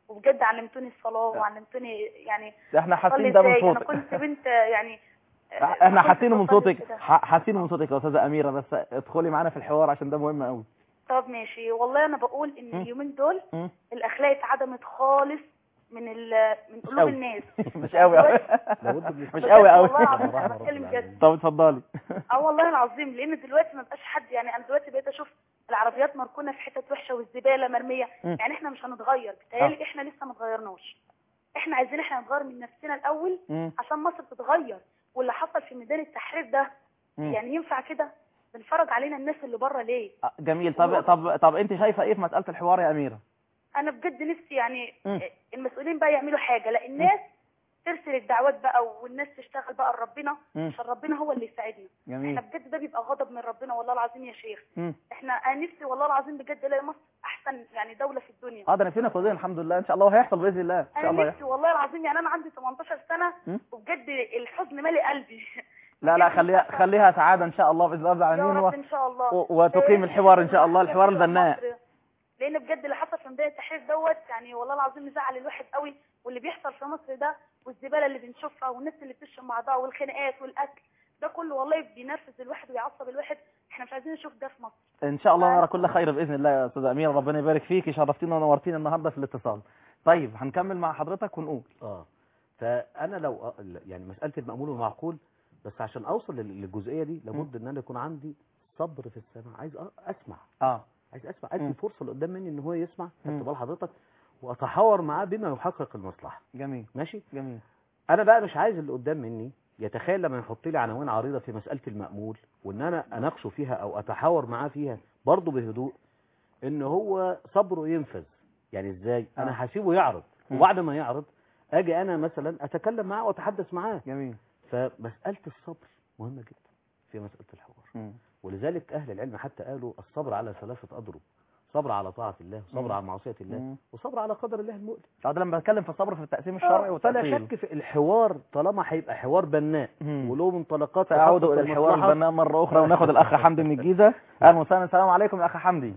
وبجد علمتوني الصلاه وعلمتوني يعني احنا حاسين أصلي ده من إزاي. انا صوتك. كنت بنت يعني احنا كنت حاسينه من بصلي صوتك كده. ح- حاسينه من صوتك يا استاذه اميره بس ادخلي معانا في الحوار عشان ده مهم قوي طب ماشي والله انا بقول ان مم. اليومين دول مم. الاخلاق اتعدمت خالص من ال من قلوب قوي. الناس مش قوي قوي لابد مش قوي قوي والله العظيم انا بتكلم جد طب اتفضلي اه والله العظيم لان دلوقتي ما بقاش حد يعني انا دلوقتي بقيت اشوف العربيات مركونه في حتت وحشه والزباله مرميه مم. يعني احنا مش هنتغير بتهيألي احنا لسه ما اتغيرناش احنا عايزين احنا نتغير من نفسنا الاول مم. عشان مصر تتغير واللي حصل في ميدان التحرير ده مم. يعني ينفع كده بنفرج علينا الناس اللي بره ليه آه، جميل طب طب طب انت شايفه ايه في مساله الحوار يا اميره انا بجد نفسي يعني مم. المسؤولين بقى يعملوا حاجه لا الناس ترسل الدعوات بقى والناس تشتغل بقى لربنا مم. عشان ربنا هو اللي يساعدنا جميل. احنا بجد ده بيبقى غضب من ربنا والله العظيم يا شيخ مم. احنا انا نفسي والله العظيم بجد الاقي مصر احسن يعني دوله في الدنيا اه ده نفسنا كلنا الحمد لله ان شاء الله وهيحصل باذن الله ان شاء انا الله نفسي والله العظيم يعني انا عندي 18 سنه مم. وبجد الحزن مالي قلبي لا لا خليها خليها سعاده ان شاء الله باذن الله رب يا العالمين رب و- ان شاء الله و- وتقيم الحوار ان شاء الله الحوار البناء مصر. لان بجد اللي حصل في ميدان التحرير دوت يعني والله العظيم مزعل الواحد قوي واللي بيحصل في مصر ده والزباله اللي بنشوفها والناس اللي بتشرب مع بعض والخناقات والقتل ده كله والله بينرفز الواحد ويعصب الواحد احنا مش عايزين نشوف ده في مصر ان شاء الله نرى كل خير باذن الله يا استاذ امير ربنا يبارك فيك شرفتينا ونورتينا النهارده في الاتصال طيب هنكمل مع حضرتك ونقول اه فانا لو أ- يعني مساله المامول والمعقول بس عشان اوصل لل- للجزئيه دي لابد ان انا يكون عندي صبر في السمع عايز أ- اسمع اه عايز اسمع ادي مم. فرصه اللي قدام مني ان هو يسمع مم. خدت بال حضرتك واتحاور معاه بما يحقق المصلحه جميل ماشي جميل انا بقى مش عايز اللي قدام مني يتخيل لما يحط لي عناوين عريضه في مساله المامول وان انا اناقشه فيها او اتحاور معاه فيها برضه بهدوء ان هو صبره ينفذ يعني ازاي آه. انا هسيبه يعرض مم. وبعد ما يعرض اجي انا مثلا اتكلم معاه واتحدث معاه جميل فمساله الصبر مهمه جدا في مساله الحوار مم. ولذلك اهل العلم حتى قالوا الصبر على ثلاثه اضرب صبر على طاعه الله وصبر مم. على معصيه الله مم. وصبر على قدر الله المؤلم اه ده لما بتكلم في الصبر في التقسيم الشرعي آه، فلا والتأصيل شك في الحوار طالما هيبقى حوار بناء مم. وله منطلقات سأعود تحقق إلى الحوار المصلحة. البناء مرة أخرى وناخد الأخ حمدي من الجيزة أهلا وسهلا السلام عليكم يا أخ حمدي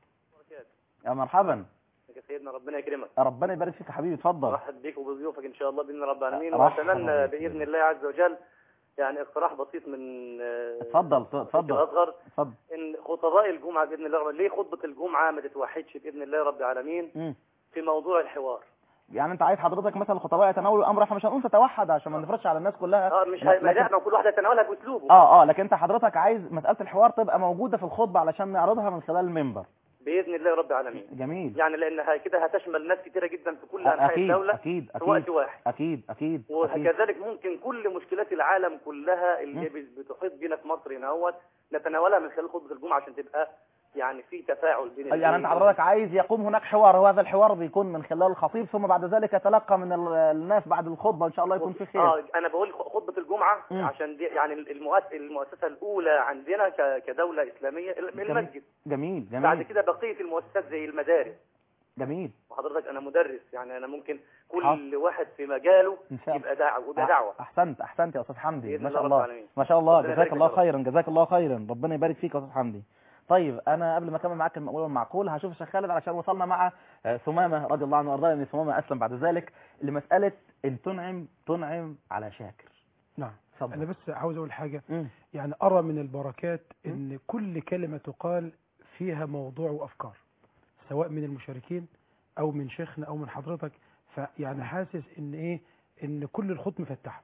يا مرحبا يا سيدنا ربنا يكرمك ربنا يبارك فيك يا حبيبي اتفضل ارحب بيك وبضيوفك ان شاء الله باذن رب العالمين رحب واتمنى باذن الله عز وجل يعني اقتراح بسيط من آه، اتفضل الشيخ اتفضل الاصغر اتفضل ان خطباء الجمعه باذن الله رب- ليه خطبه الجمعه ما تتوحدش باذن الله رب العالمين مم. في موضوع الحوار يعني انت عايز حضرتك مثلا الخطباء يتناولوا الامر احنا مش هنقول تتوحد عشان ما نفرضش على الناس كلها اه مش لا- هي- ما لكن- لا، كل واحد يتناولها باسلوبه اه اه لكن انت حضرتك عايز مساله الحوار تبقى موجوده في الخطبه علشان نعرضها من خلال المنبر باذن الله رب العالمين جميل يعني لانها كده هتشمل ناس كتيره جدا في كل انحاء اكيد الدوله اكيد في وقت اكيد واحد اكيد اكيد أكيد. وكذلك ممكن كل مشكلات العالم كلها اللي بتحيط بينا في مصر هنا اهوت نتناولها من خلال خطبه الجمعه عشان تبقى يعني في تفاعل بين يعني انت الاثنين. حضرتك عايز يقوم هناك حوار وهذا الحوار بيكون من خلال الخطيب ثم بعد ذلك يتلقى من ال- الناس بعد الخطبه ان شاء الله يكون في خير اه انا بقول خ- خطبه الجمعه مم. عشان دي يعني المؤس- المؤسسه الاولى عندنا ك- كدوله اسلاميه الم- جميل. المسجد جميل بعد جميل كده بقيه المؤسسات زي المدارس جميل وحضرتك انا مدرس يعني انا ممكن كل حاضر. واحد في مجاله ان شاء الله يبقى دعوه ويبقى دعوه احسنت احسنت يا استاذ حمدي بإذن ما الله شاء رب الله العالمين. ما شاء الله ربنا جزاك يبارك الله فيك. خيرا جزاك الله خيرا ربنا يبارك فيك يا استاذ حمدي طيب انا قبل ما اكمل معاك المقول والمعقول هشوف الشيخ خالد علشان وصلنا مع آه، ثمامه رضي الله عنه وارضاه ان ثمامه اسلم بعد ذلك لمساله ان تنعم تنعم على شاكر نعم اتفضل. انا بس عاوز اقول حاجه مم. يعني ارى من البركات ان كل كلمه تقال فيها موضوع وافكار سواء من المشاركين او من شيخنا او من حضرتك فيعني حاسس ان ايه ان كل الخط مفتحه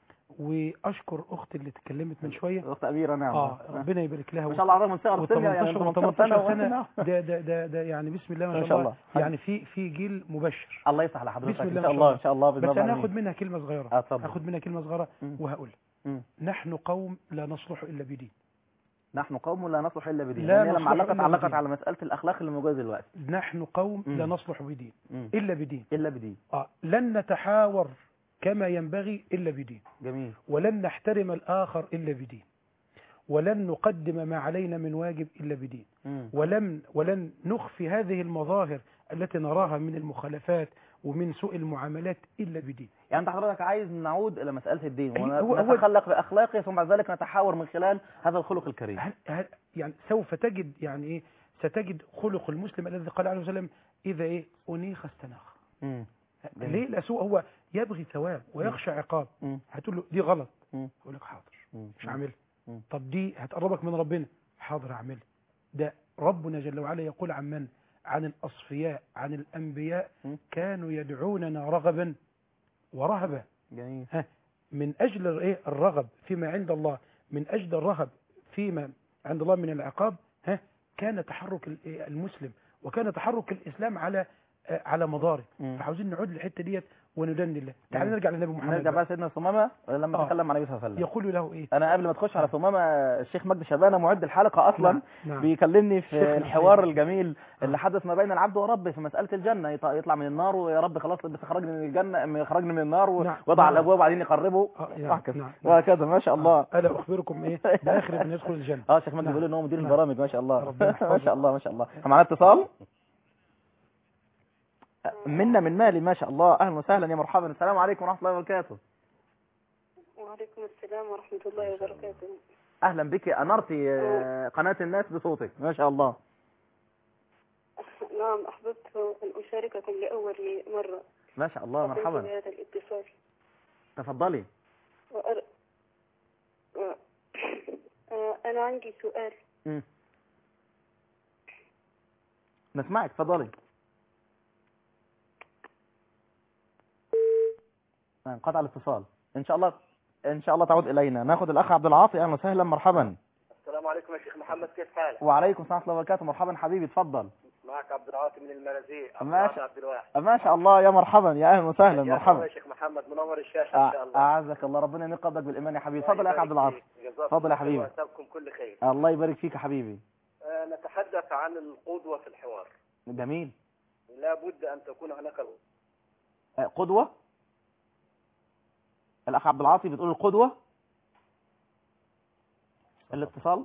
واشكر اختي اللي اتكلمت من شويه اخت اميره نعم اه ربنا يبارك لها ما شاء الله عرضها من صغر السن يعني و18 انتم 18 سنه و18 سنه وإحنا- ده ده ده ده يعني بسم الله ما إن شاء شاء الله الله. يعني في في جيل مبشر الله يفتح على حضرتك بسم ان الله شاء ما الله ان شاء الله بإذن بس الله انا العالمين. هاخد منها كلمه صغيره آه، اتفضل. هاخد منها كلمه صغيره مم. وهقول مم. نحن قوم لا نصلح الا بدين نحن قوم لا نصلح الا بدين لا لأن هي لما نصلح علقت إلا علقت بدين. على مساله الاخلاق اللي موجوده دلوقتي نحن قوم مم. لا نصلح بدين مم. الا بدين الا بدين آه. لن نتحاور كما ينبغي الا بدين جميل ولن نحترم الاخر الا بدين ولن نقدم ما علينا من واجب الا بدين مم. ولم ولن نخفي هذه المظاهر التي نراها من المخالفات ومن سوء المعاملات الا بدين يعني انت حضرتك عايز نعود الى مساله الدين أي- هو- هو- ونتخلق باخلاقه ثم بعد ذلك نتحاور من خلال هذا الخلق الكريم هل هل يعني سوف تجد يعني ايه ستجد خلق المسلم الذي قال عليه وسلم اذا ايه انيخ استناخ مم. جميل. ليه لا سوء هو يبغي ثواب ويخشى عقاب مم. هتقول له دي غلط مم. يقول لك حاضر مم. مش هعملها مم. طب دي هتقربك من ربنا حاضر اعملها ده ربنا جل وعلا يقول عن من عن الأصفياء عن الأنبياء م. كانوا يدعوننا رغبا ورهبا جميل ها من أجل الايه الرغب فيما عند الله من أجل الرهب فيما عند الله من العقاب ها كان تحرك ال- إيه المسلم وكان تحرك الإسلام على آه، على مداره مم. فعاوزين نعود للحتة ديت وندن الله تعال مم. نرجع للنبي محمد نرجع بقى. بقى سيدنا ثمامة لما آه. تكلم عن النبي صلى الله عليه وسلم يقول له ايه انا قبل ما تخش على ثمامة الشيخ مجدي شبانة معد الحلقة اصلا نعم، نعم. بيكلمني الشيخ في الحبيب. الحوار الجميل اللي حدث ما بين العبد وربه في مسألة الجنة يط- يطلع من النار ويا رب خلاص بس خرجني من الجنة خرجني من النار نعم. ووضع نعم. الابواب وبعدين يقربه آه، نعم، وهكذا نعم. وهكذا ما شاء الله الا اخبركم ايه باخر من يدخل الجنه اه الشيخ مجدي نعم. بيقول ان هو مدير نعم. البرامج ما شاء الله ربنا يحفظه. ما شاء الله ما شاء الله معنا اتصال منا من مالي ما شاء الله اهلا وسهلا يا مرحبا السلام عليكم ورحمه الله وبركاته وعليكم السلام ورحمة الله وبركاته اهلا بك انرتي آه، قناه الناس بصوتك ما شاء الله نعم أحببت أن أشارككم لأول مرة ما شاء الله وقمت مرحبا بهذا الاتصال تفضلي وأر... و... آه، أنا عندي سؤال مم. نسمعك تفضلي آه، انقطع الاتصال ان شاء الله ان شاء الله تعود الينا ناخذ الاخ عبد العاطي اهلا وسهلا مرحبا السلام عليكم يا شيخ محمد كيف حالك؟ وعليكم السلام ورحمه الله وبركاته مرحبا حبيبي تفضل معك عبد العاطي من المرازيق عبد ما العاطي شاء- عبد الواحد ما شاء الله يا مرحبا يا اهلا وسهلا يا مرحبا يا شيخ محمد منور الشاشة إن شاء أع- الله اعزك الله ربنا يمين قبضك بالايمان يا حبيبي تفضل يا اخ عبد العاطي تفضل يا حبيبي وأتاكم كل خير الله يبارك فيك يا حبيبي آه، نتحدث عن القدوة في الحوار جميل لا بد أن تكون هناك آه، قدوة الأخ عبد العاطي بتقول القدوة الاتصال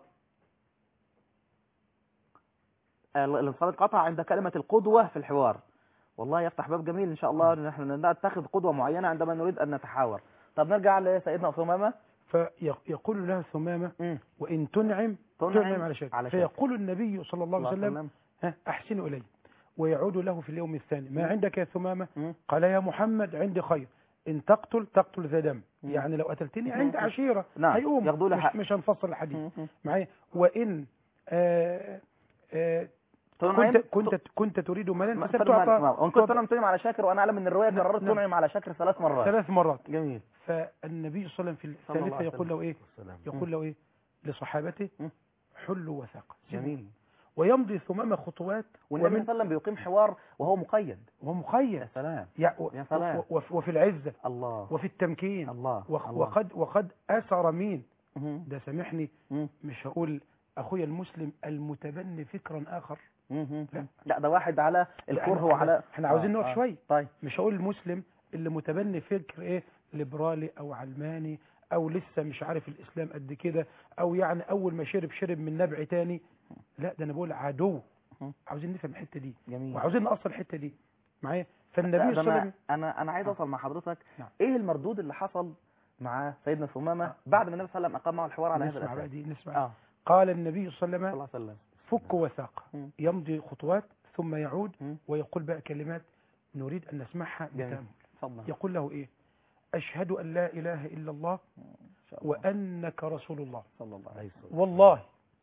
آه، الاتصال انقطع عند كلمة القدوة في الحوار والله يفتح باب جميل إن شاء الله إن احنا نتخذ قدوة معينة عندما نريد أن نتحاور طب نرجع لسيدنا ثمامة فيقول لها ثمامة وإن تنعم تنعم تنعم على شكل على شكل. فيقول النبي صلى الله عليه الله عليه وسلم ها أحسنوا إلي ويعود له في اليوم الثاني ما عندك يا ثمامة قال يا محمد عندي خير إن تقتل تقتل ذا دم مم. يعني لو قتلتني مم. عندي عشيرة نعم. هيقوم ياخدوا له مش, حق. مش هنفصل الحديث معايا وإن آه آه تنعم؟ كنت كنت كنت تريد مالا ما- فسوف تنعم- تعطى- نعم. وإن كنت تعطى- تنعم تنعم على شاكر وأنا أعلم أن الرواية نعم، كررت نعم. تنعم على شاكر ثلاث مرات ثلاث مرات جميل فالنبي صلى الله عليه وسلم في صلى الله الثالثة عليه يقول له ايه وسلم. يقول له ايه لصحابته حلوا وثاقا جميل ويمضي ثمامة خطوات والنبي صلى ومن الله عليه وسلم بيقيم حوار وهو مقيد وهو مقيد يا سلام يع- و- يا سلام. و- وف- وفي العزة الله وفي التمكين الله وخ- الله. وقد وقد أثر مين مهم. ده سامحني مم. مش هقول أخويا المسلم المتبني فكرا آخر مهم. لا. لا ده واحد على الكره إحنا- وعلى احنا عاوزين آه، نقف آه. شوية طيب مش هقول المسلم اللي متبني فكر ايه ليبرالي او علماني او لسه مش عارف الاسلام قد كده او يعني اول ما شرب شرب من نبع تاني لا ده انا بقول عدو عاوزين نفهم الحته دي جميل وعاوزين نقصر الحته دي معايا فالنبي لا، صلى ده الله عليه انا وسلم انا انا عايز اوصل مع حضرتك نعم. ايه المردود اللي حصل مع سيدنا ثمامه بعد ما النبي صلى الله عليه وسلم اقام معه الحوار على هذا نسمع بقى الاساس دي نسمع اه قال النبي صلى الله عليه صلى وسلم الله عليه وسلم فك وثاق مم. يمضي خطوات ثم يعود مم. ويقول بقى كلمات نريد ان نسمعها جميل. بتامل اتفضل يقول له ايه اشهد ان لا اله الا الله إن شاء الله. وانك رسول الله صلى الله عليه وسلم والله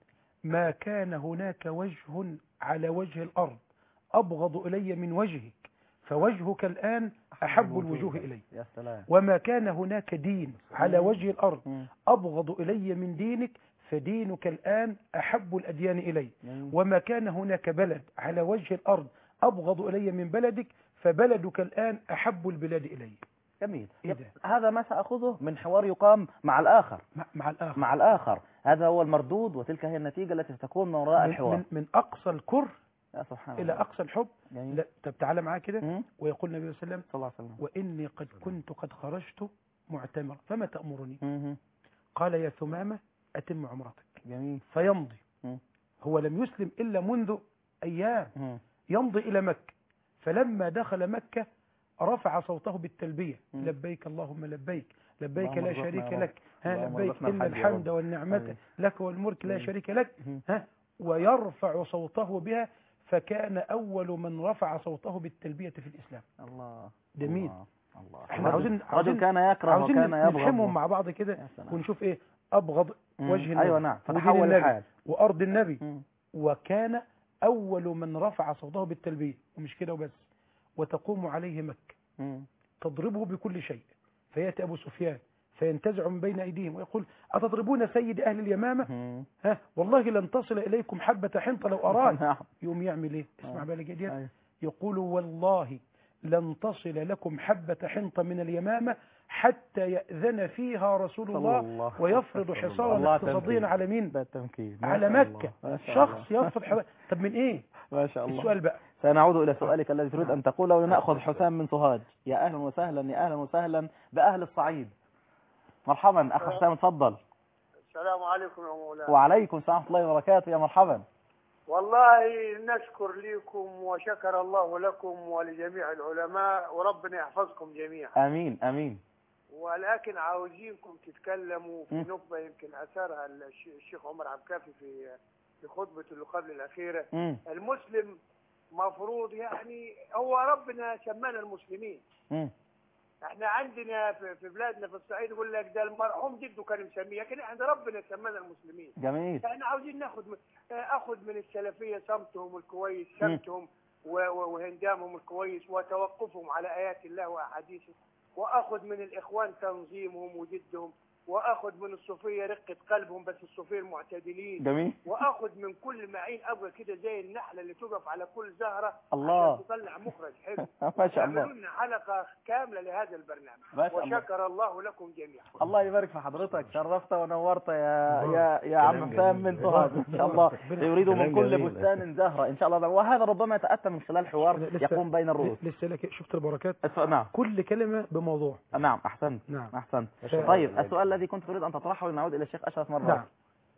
ما كان هناك وجه على وجه الأرض أبغض إلي من وجهك فوجهك الآن أحب الوجوه إلي يا سلام وما كان هناك دين على وجه الأرض مم. أبغض إلي من دينك فدينك الآن أحب الأديان إلي جميل. وما كان هناك بلد على وجه الأرض أبغض إلي من بلدك فبلدك الآن أحب البلاد إلي جميل إيه ده؟ هذا ما ساخذه من حوار يقام مع الاخر مع, مع الآخر مع الاخر هذا هو المردود وتلك هي النتيجه التي ستكون من وراء من, الحوار من, من أقصى الكره يا سبحان إلى الله أقصى الحب جميل. لا طب تعالى معاه كده مم. ويقول النبي صلى الله عليه وسلم صلى الله عليه وسلم وإني قد كنت قد خرجت معتمرا فما تأمرني مهم. قال يا ثمامة أتم عمرتك جميل فيمضي مم. هو لم يسلم إلا منذ أيام مم. يمضي إلى مكة فلما دخل مكة رفع صوته بالتلبية مم. لبيك اللهم لبيك لبيك اللهم لا ارزقنا شريك يا رب. لك ها اللهم لبيك ارزقنا إن الحج يا الحمد رب. والنعمة آمين. لك والملك لا مم. شريك لك مم. ها ويرفع صوته بها فكان أول من رفع صوته بالتلبية في الإسلام الله ده مين؟ الله الله احنا رجل- عاوزين رجل عاوزين كان يكره عاوزين وكان يبغض نفهمهم مع بعض كده سلام. ونشوف ايه أبغض مم. وجه النبي أيوة نعم. ودين فتحول النبي الحال. وأرض النبي وكان أول من رفع صوته بالتلبية ومش كده وبس وتقوم عليه مكة مم. تضربه بكل شيء فيأتي أبو سفيان فينتزع من بين أيديهم ويقول أتضربون سيد أهل اليمامة ها والله لن تصل إليكم حبة حنطة لو أراد يوم يعمل إيه اسمع بالك دي يقول والله لن تصل لكم حبة حنطة من اليمامة حتى يأذن فيها رسول صلى الله الله ويفرض عليه وسلم. حصارا الله اقتصاديا تمكين. على مين ده التمكين ما على شاء مكة الله. ما شاء شخص الله. يفرض حصارا طب من إيه ما شاء الله السؤال بقى سنعود إلى سؤالك الذي تريد أن تقوله ولنأخذ حسام من سوهاج يا أهلا وسهلا يا أهلا وسهلا بأهل الصعيد مرحبا أخ حسام اتفضل السلام عليكم يا مولانا وعليكم السلام ورحمة الله وبركاته يا مرحبا والله نشكر لكم وشكر الله لكم ولجميع العلماء وربنا يحفظكم جميعا آمين آمين ولكن عاوزينكم تتكلموا في م. نقطة يمكن أثرها الش- الشيخ عمر عبد الكافي في في خطبته اللي قبل الأخيرة مم. المسلم مفروض يعني هو ربنا سمانا المسلمين مم. احنا عندنا في في بلادنا في الصعيد يقول لك ده المرحوم جده كان مسميه لكن احنا ربنا سمانا المسلمين جميل احنا عاوزين ناخد من اخذ من السلفيه صمتهم الكويس مم. سمتهم و- و- وهندامهم الكويس وتوقفهم على ايات الله واحاديثه واخذ من الاخوان تنظيمهم وجدهم واخذ من الصوفيه رقه قلبهم بس الصوفيه المعتدلين جميل. واخذ من كل معين ابقى كده زي النحله اللي تقف على كل زهره الله. عشان تطلع مخرج حلو ما شاء الله. اعملوا لنا حلقه كامله لهذا البرنامج ما شاء الله. وشكر الله لكم جميعا الله يبارك في حضرتك شرفت ونورت يا يا يا عم حسام من سوهاج ان شاء الله يريد من كلام كل جميل. بستان زهره ان شاء الله وهذا ربما يتاتى من خلال حوار لسه- يقوم بين الرؤوس لسه لك شفت البركات نعم كل كلمة بموضوع نعم احسنت نعم. احسنت ف- طيب السؤال الذي كنت تريد ان تطرحه لنعود الى الشيخ اشرف مره نعم أخرى.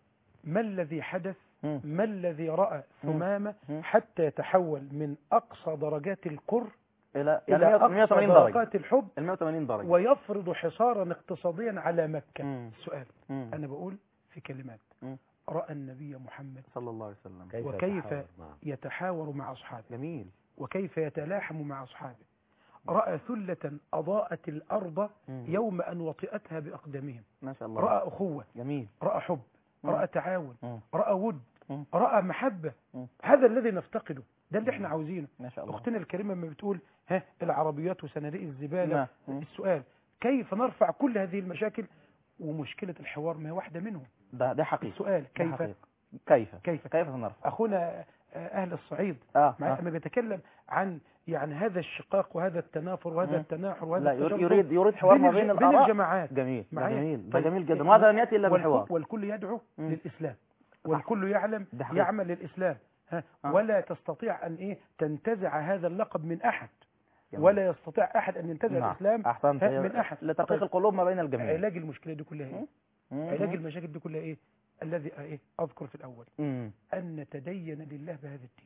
ما الذي حدث مم. ما الذي رأى مم. ثمامة مم. حتى يتحول من أقصى درجات الكر الى إلى يعني أقصى 180 درجه درجات الحب ال 180 درجه ويفرض حصارا اقتصاديا على مكة مم. سؤال مم. أنا بقول في كلمات مم. رأى النبي محمد صلى الله عليه وسلم كيف وكيف يتحاور معه؟ يتحاور مع أصحابه جميل وكيف يتلاحم مع أصحابه رأى ثلة أضاءت الأرض مم. يوم أن وطئتها بأقدامهم ما شاء الله رأى أخوة جميل رأى حب مم. رأى تعاون مم. رأى ود مم. رأى محبة مم. هذا الذي نفتقده ده اللي احنا عاوزينه ما شاء الله أختنا الكريمة لما بتقول ها العربيات وصناديق الزبالة نعم. مم. السؤال كيف نرفع كل هذه المشاكل ومشكلة الحوار ما هي واحدة منهم ده ده حقيقي السؤال ده كيف حقيقي. كيف كيف كيف سنرفع أخونا آه، أهل الصعيد اه, مع آه. لما بيتكلم عن يعني هذا الشقاق وهذا التنافر وهذا مم. التناحر وهذا لا يريد التجرد يريد, يريد حوار ما الج- بين بين الآراء الجماعات جميل ده معايا؟ جميل ده طيب، جميل جدا وهذا لن ياتي الا والكل- بالحوار والكل يدعو مم. للإسلام والكل يعلم ده حقيقي. يعمل للإسلام ها آه. ولا تستطيع أن إيه تنتزع هذا اللقب من أحد جميل. ولا يستطيع أحد أن ينتزع نعم. الإسلام احسنت ها، من أحد لتدقيق طيب، القلوب ما بين الجميع علاج المشكلة دي كلها إيه مم. علاج المشاكل دي كلها إيه الذي إيه أذكر في الأول مم. أن نتدين لله بهذا الدين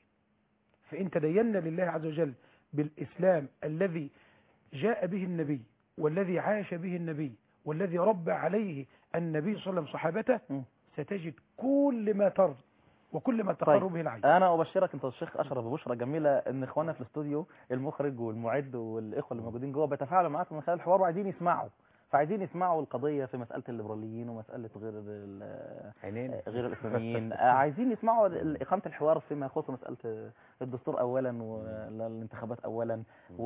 فإن تدينا لله عز وجل بالإسلام الذي جاء به النبي والذي عاش به النبي والذي ربى عليه النبي صلى الله عليه وسلم صحابته مم. ستجد كل ما ترضى وكل ما تقر به العين انا ابشرك انت والشيخ اشرف ببشرى جميله ان اخواننا في الاستوديو المخرج والمعد والاخوه اللي موجودين جوه بيتفاعلوا معاكم من خلال الحوار وعايزين يسمعوا فعايزين يسمعوا القضيه في مساله الليبراليين ومساله غير ال- عينين غير الاسلاميين آه، عايزين يسمعوا ال- اقامه الحوار فيما يخص مساله الدستور اولا والانتخابات اولا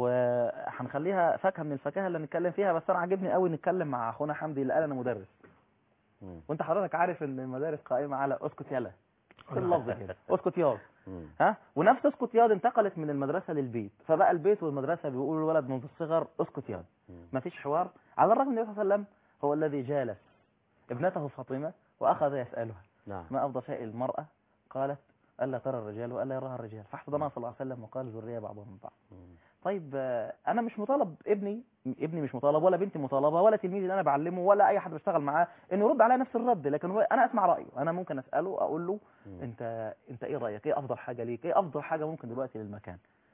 وهنخليها فاكهه من الفاكهه اللي نتكلم فيها بس انا عاجبني قوي نتكلم مع اخونا حمدي اللي قال انا مدرس مم. وانت حضرتك عارف ان المدارس قائمه على اسكت يلا في الله. اللفظ كده اسكت ياض مم. ها ونفس اسكت ياض انتقلت من المدرسه للبيت فبقى البيت والمدرسه بيقولوا الولد منذ الصغر اسكت ياض مم. مفيش حوار على الرغم ان النبي صلى الله عليه وسلم هو الذي جالس ابنته فاطمه واخذ يسالها نعم ما افضل شيء المراه قالت الا ترى الرجال والا يراها الرجال فاحتضنها صلى الله عليه وسلم وقال ذريه بعضهم من بعض مم. طيب آه، انا مش مطالب ابني ابني مش مطالب ولا بنتي مطالبه ولا تلميذي اللي انا بعلمه ولا اي حد بشتغل معاه انه يرد عليا نفس الرد لكن هو انا اسمع رايه انا ممكن اساله اقول له مم. انت انت ايه رايك ايه افضل حاجه ليك ايه افضل حاجه ممكن دلوقتي للمكان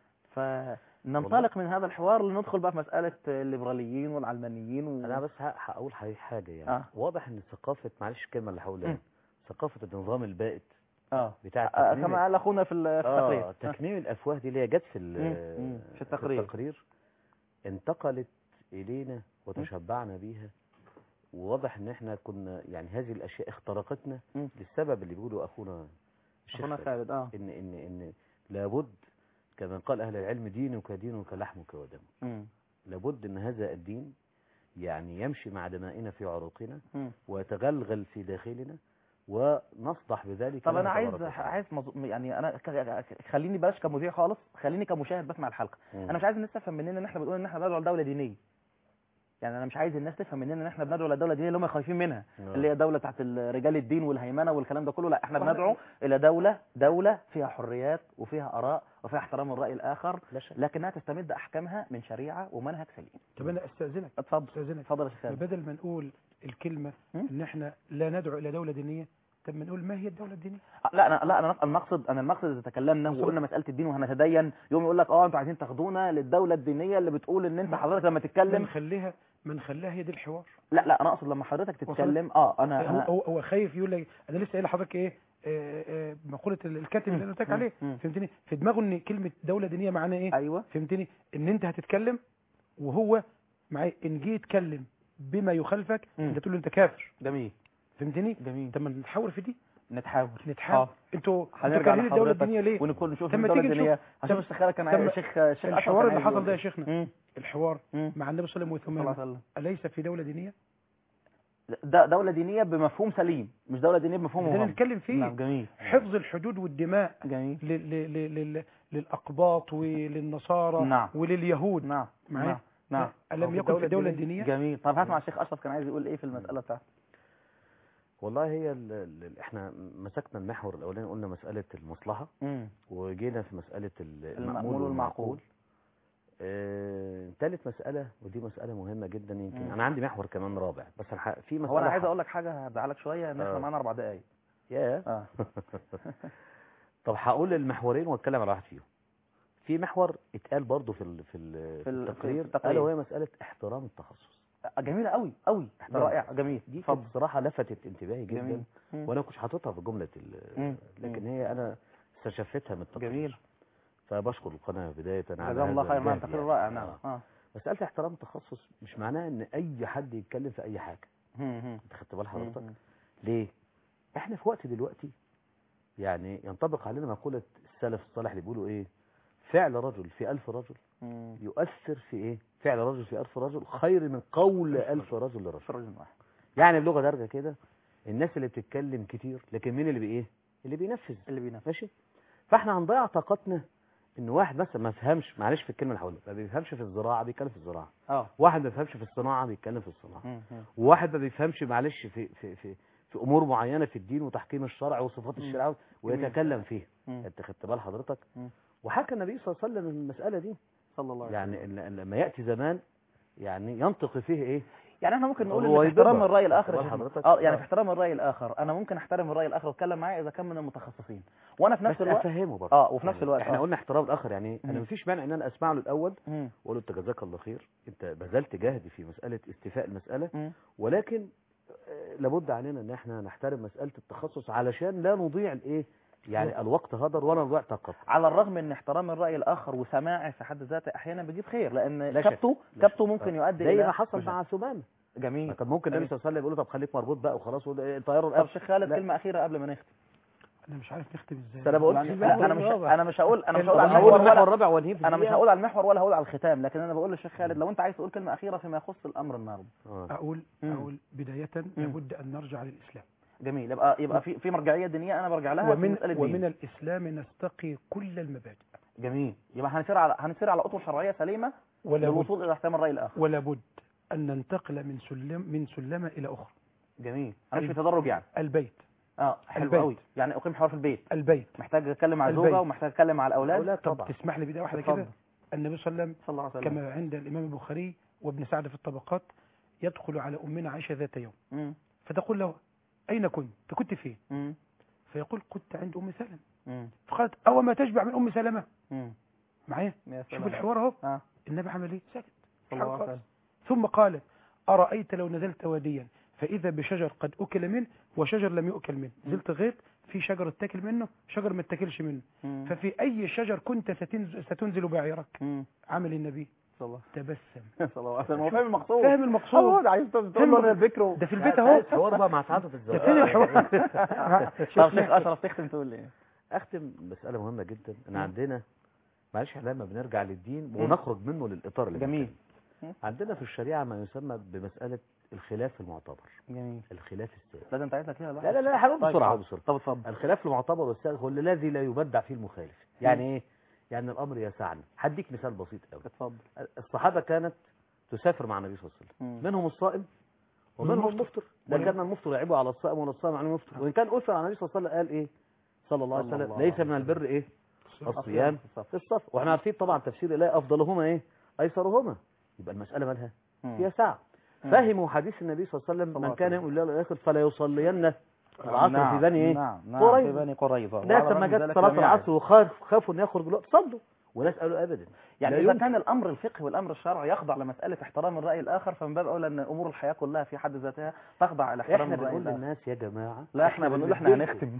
فننطلق من هذا الحوار لندخل بقى في مساله الليبراليين والعلمانيين و... انا بس ه- هقول حي- حاجه يعني آه. واضح ان ثقافه معلش الكلمه اللي هقولها مم. ثقافه النظام البائد اه بتاع آه، تكميم كما قال اخونا في ال- في التقرير اه تكميم الافواه دي اللي هي جت في ال- مم، مم، في التقرير. التقرير انتقلت الينا وتشبعنا بيها وواضح ان احنا كنا يعني هذه الاشياء اخترقتنا مم. للسبب اللي بيقوله اخونا الشيخ اخونا خالد اه ان ان ان لابد كما قال اهل العلم دينك دينك لحمك ودمك مم. لابد ان هذا الدين يعني يمشي مع دمائنا في عروقنا مم. ويتغلغل في داخلنا ونصدح بذلك طب له انا عايز تبارك وتعالى. عايز مز... يعني انا ك... ك- خليني بلاش كمذيع خالص خليني كمشاهد بسمع الحلقه مم. انا مش عايز الناس تفهم مننا ان احنا بنقول ان احنا بندعو لدوله دينيه يعني انا مش عايز الناس تفهم مننا ان احنا بندعو لدوله دينيه اللي هم خايفين منها نعم. اللي هي دوله بتاعت ال- رجال الدين والهيمنه والكلام ده كله لا احنا صحيح. بندعو الى دوله دوله فيها حريات وفيها اراء وفيها احترام الراي الاخر لكنها تستمد احكامها من شريعه ومنهج سليم طب انا استاذنك اتفضل استاذنك اتفضل يا شيخ خالد. بدل ما نقول الكلمه ان احنا لا ندعو الى دوله دينيه طب ما نقول ما هي الدوله الدينيه لا انا لا انا المقصد انا المقصد اذا تكلمنا وقلنا مساله الدين وهنتدين يوم يقول لك اه انتوا عايزين تاخدونا للدوله الدينيه اللي بتقول ان انت حضرتك لما ما تتكلم نخليها ما نخليها هي دي الحوار لا لا انا اقصد لما حضرتك تتكلم اه انا هو أنا- هو, هو خايف يقول لك انا لسه قايل لحضرتك ايه آه، آه، مقوله الكاتب اللي انا قلت لك مم. عليه مم. فهمتني في دماغه ان كلمه دوله دينيه معناها ايه ايوه فهمتني ان انت هتتكلم وهو معايا ان جه يتكلم بما يخالفك مم. انت تقول له انت كافر جميل فهمتني جميل طب ما نتحاور في دي نتحاول نتحاول آه. انتوا انتوا هنرجع كارهين الدوله لحضرتك الدينيه ليه ونكون نشوف طب ما الدوله تيجي الدينيه نشوف عشان طب- الشيخ خالد كان طب عايز ما- شيخ شيخ أشرف الحوار كان اللي عايز حصل ده يا يقول شيخنا إيه؟ الحوار مم. مع النبي صلى الله عليه صلى الله عليه وسلم وسلم. اليس في دوله دينيه ده دولة دينية بمفهوم سليم مش دولة دينية بمفهوم ده اللي مهم. نتكلم فيه نعم جميل حفظ الحدود والدماء جميل لل- لل- لل- للأقباط وللنصارى نعم. ولليهود نعم معايا؟ نعم نعم ألم يكن في الدولة الدينية جميل طب هسمع الشيخ أشرف كان عايز يقول إيه في المسألة بتاعته والله هي ال ال احنا مسكنا المحور الاولاني قلنا مساله المصلحه مم. وجينا في مساله ال- المأمول المأمول والمعقول. والمعقول آه، ثالث مساله ودي مساله مهمه جدا يمكن مم. انا عندي محور كمان رابع بس الحق في مساله هو أنا عايز ح- أقول لك حاجة هتزعلك شوية إن إحنا آه. معانا أربع دقايق يا اه طب هقول المحورين واتكلم على واحد فيهم في محور اتقال برضه في ال في, ال في في ال- في التقرير التقرير. الا وهي مساله احترام التخصص جميلة قوي قوي احترام رائع جميل دي اتفضل. كانت بصراحه لفتت انتباهي جدا جميل. مم. وانا كنتش حاططها في جمله ال- مم. لكن هي انا استشفتها من التقرير جميل فبشكر القناه بدايه على جزاهم الله هذا خير مع الجهد التقرير يعني. رائع نعم آه. اه مساله احترام التخصص مش معناها ان اي حد يتكلم في اي حاجه مم. مم. انت خدت بال حضرتك مم. ليه احنا في وقت دلوقتي يعني ينطبق علينا مقوله السلف الصالح اللي بيقولوا ايه فعل رجل في ألف رجل مم. يؤثر في ايه فعل رجل في ألف رجل خير من قول ألف رجل لرجل رجل واحد يعني بلغه دارجه كده الناس اللي بتتكلم كتير لكن مين اللي بايه اللي بينفذ اللي بينفذ ماشي فاحنا هنضيع طاقتنا ان واحد مثلا ما فهمش معلش في الكلمه اللي هقولها ما بيفهمش في الزراعه بيتكلم في الزراعه اه واحد ما بيفهمش في الصناعه بيتكلم في الصناعه مم. مم. وواحد ما بيفهمش معلش في في في في امور معينه في الدين وتحكيم الشرع وصفات مم. الشرع ويتكلم فيها مم. انت خدت بال حضرتك مم. وحكى النبي صلى الله عليه وسلم المساله دي صلى الله عليه يعني ال- لما ياتي زمان يعني ينطق فيه ايه يعني احنا ممكن نقول ان هو في احترام يضرب. الراي الاخر يا اعتبار شيخنا. حضرتك. اه يعني آه. في احترام الراي الاخر انا ممكن احترم الراي الاخر واتكلم معاه اذا كان من المتخصصين وانا في نفس بس الوقت افهمه برضه اه وفي نفس يعني الوقت احنا آه. قلنا احترام الاخر يعني انا مم. مفيش مانع ان انا اسمع له الاول مم. واقول له انت جزاك الله خير انت بذلت جهدي في مساله استيفاء المساله مم. ولكن آه، لابد علينا ان احنا نحترم مساله التخصص علشان لا نضيع الايه يعني الوقت هدر ولا نضيع طاقتنا على الرغم ان احترام الراي الاخر وسماعه في حد ذاته احيانا بيجيب خير لان لا شك. كبته لا كبته ممكن يؤدي زي الى ما حصل مشاكل. مع ثمامه جميل كان ممكن النبي جميل. صلى الله عليه وسلم يقول له طب خليك مربوط بقى وخلاص وده- طياره طب القفل شيخ خالد لا. كلمه اخيره قبل ما نختم انا مش عارف نختم ازاي بس انا بقول يعني لا انا مش انا مش هقول انا مش هقول على هقول المحور المحور ولا الرابع وانهيه في انا مش الدقيقة. هقول على المحور ولا هقول على الختام لكن انا بقول للشيخ خالد لو انت عايز تقول كلمه اخيره فيما يخص الامر النهارده آه. اقول مم. اقول بدايه لابد ان نرجع للاسلام جميل يبقى يبقى في في مرجعيه دينيه انا برجع لها في ومن مساله ومن دين الاسلام نستقي كل المبادئ جميل يبقى هنسير على هنسير على اطر شرعيه سليمه ولا بد للوصول الى احترام الراي الاخر ولا بد ان ننتقل من سلم من سلمه الى اخرى جميل انا مش في تدرج يعني البيت اه حلو البيت. قوي يعني اقيم حوار في البيت البيت محتاج اتكلم مع البيت. الزوجه ومحتاج اتكلم مع الاولاد أولاد طب طبعا تسمح لي بدايه واحده اتفضل. كده النبي صلى الله عليه وسلم صلى الله عليه وسلم كما عند الامام البخاري وابن سعد في الطبقات يدخل على امنا عائشه ذات يوم مم. فتقول له اين كنت؟ انت كنت فين؟ مم. فيقول كنت عند ام سلمة مم. فقالت او ما تشبع من ام سلمة مم. معايا يا شوف سلام. الحوار اهو اه النبي عمل ايه؟ سكت صلى الله عليه خلاص. وسلم ثم قال أرأيت لو نزلت واديا فإذا بشجر قد أكل منه وشجر لم يؤكل منه نزلت غيط في شجر اتاكل منه شجر ما اتاكلش منه مم. ففي اي شجر كنت ستنزل, ستنزل بعيرك مم. عمل النبي صلى الله تبسم صلى الله عليه وسلم هو فاهم المقصود فاهم المقصود هو ده عايز تقول له انا ذكره ده في البيت اهو حوار بقى مع سعادة الزواج ده فين الحوار طب شيخ اشرف تختم تقول ايه اختم مسألة مهمة جدا ان مم. عندنا معلش احنا لما بنرجع للدين مم. ونخرج منه للاطار اللي جميل. بنتكلم. عندنا في الشريعة ما يسمى بمسألة الخلاف المعتبر جميل الخلاف السائغ لازم انت عايز لك فيها لا لا لا هقول طيب، بسرعة طب- بسرعة طب اتفضل الخلاف المعتبر والسائغ هو الذي لا يبدع فيه المخالف يعني ايه يعني الامر يسعنا هديك مثال بسيط قوي اتفضل الصحابة كانت تسافر مع النبي صلى الله عليه وسلم مم. منهم الصائم ومنهم والمفطر. المفطر لا كان المفطر يعيبه على الصائم ولا الصائم على المفطر وان كان اثر على النبي صلى الله عليه وسلم قال ايه صلى الله عليه صلى وسلم الله ليس عليه من البر ايه الصيام في في الصف واحنا عارفين طبعا تفسير الايه افضلهما ايه ايسرهما يبقى المساله مالها مم. فيها سعه مم. فهموا حديث النبي صلى الله عليه وسلم الله من كان عليه يؤمن بالله والاخر فلا يصلين العصر نعم، في بني ايه نعم نعم في قريظة. بني قريظة ناس وعلى لما رغم جت ذلك صلاه لم يعرف. العصر وخاف خافوا ان يخرج الوقت صلوا ولا اسالوا ابدا يعني لا إذا يمكن. كان الأمر الفقهي والأمر الشرعي يخضع لمسألة احترام الرأي الآخر فمن باب أولى أن أمور الحياة كلها في حد ذاتها تخضع إلى احترام احنا الرأي بنقول الآخر للناس يا جماعه لا احنا بنقول احنا بنديكم- هنختم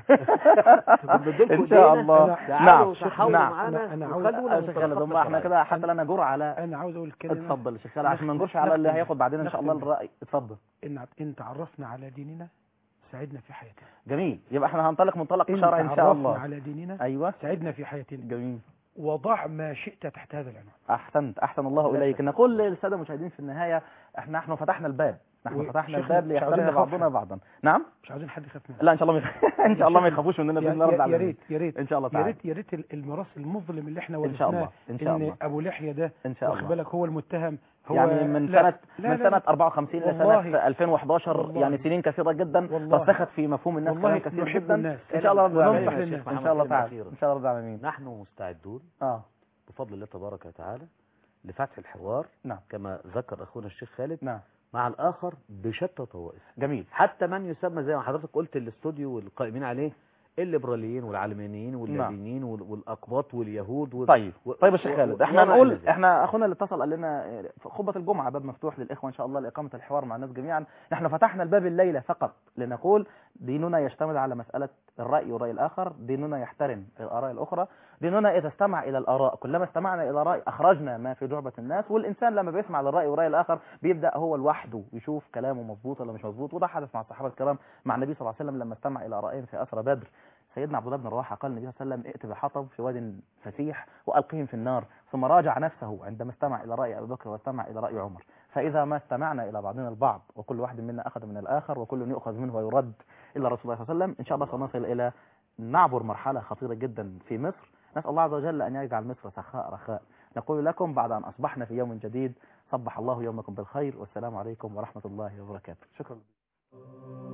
بنديكم ان شاء إيدينا. الله تعالوا نعم تحاولوا نعم معانا أنا عاوز- وخلونا يا شيخ خالد نتخطى هم احنا الشرائع. كده حتى لا نجر على انا عاوز اقول كلمه اتفضل يا شيخ خالد عشان ما نختم- نجرش على اللي نختم. هياخد بعدين ان شاء الله نختم. الرأي اتفضل ان ان تعرفنا على ديننا ساعدنا في حياتنا جميل يبقى احنا هنطلق منطلق ان شرعي ان شاء تعرفنا الله على ديننا ايوه ساعدنا في حياتنا جميل وضع ما شئت تحت هذا العنوان احسنت احسن الله لا اليك شك. نقول للساده المشاهدين في النهايه احنا نحن فتحنا الباب نحن و- فتحنا شيخنا، الباب مش عاوزين ليحترم نخاف بعضنا حد. بعضا نعم مش عاوزين حد يخاف مننا لا ان شاء الله ما ان شاء الله ما يخافوش مننا يا- باذن الله رب يا- يا العالمين ريت يا ريت ان شاء الله يا تعالى ريت يا ريت ال- الميراث المظلم اللي احنا إن شاء ورثناه الله، إن شاء ان الله. ابو لحيه ده ان شاء واخد الله بالك هو المتهم هو يعني من لا- سنة لا من لا سنة لا. 54 والله. لسنة 2011 والله. يعني سنين كثيرة جدا والله. رسخت في مفهوم الناس والله كلام كثير نحب جدا الناس. ان شاء الله رب وننصح العالمين للناس. ان شاء الله تعالى أخيراً. ان شاء الله رب العالمين نحن مستعدون اه بفضل الله تبارك وتعالى لفتح الحوار نعم. كما ذكر اخونا الشيخ خالد نعم مع الاخر بشتى طوائف جميل حتى من يسمى زي ما حضرتك قلت الاستوديو والقائمين عليه الليبراليين والعلمانيين واللادينيين وال- والاقباط واليهود وال... طيب و- طيب يا شيخ و- خالد و- احنا وما نقول إلى ذلك. احنا اخونا اللي اتصل قال لنا في خطبه الجمعه باب مفتوح للاخوه ان شاء الله لاقامه الحوار مع الناس جميعا نحن فتحنا الباب الليله فقط لنقول ديننا يشتمل على مساله الراي والراي الاخر ديننا يحترم الاراء الاخرى ديننا اذا استمع الى الاراء كلما استمعنا الى راي اخرجنا ما في جعبه الناس والانسان لما بيسمع للراي والراي الاخر بيبدا هو لوحده يشوف كلامه مظبوط ولا مش مظبوط وده حدث مع الصحابه الكرام مع النبي صلى الله عليه وسلم لما استمع الى ارائهم في اسرى بدر سيدنا عبد الله بن رواحه قال النبي صلى الله عليه وسلم ائت بحطب في واد فسيح والقهم في النار ثم راجع نفسه عندما استمع الى راي ابي بكر واستمع الى راي عمر فاذا ما استمعنا الى بعضنا البعض وكل واحد منا اخذ من الاخر وكل يؤخذ منه ويرد الى رسول الله صلى الله عليه وسلم ان شاء الله سنصل الى نعبر مرحله خطيره جدا في مصر نسال الله عز وجل ان يجعل مصر سخاء رخاء نقول لكم بعد ان اصبحنا في يوم جديد صبح الله يومكم بالخير والسلام عليكم ورحمه الله وبركاته شكرا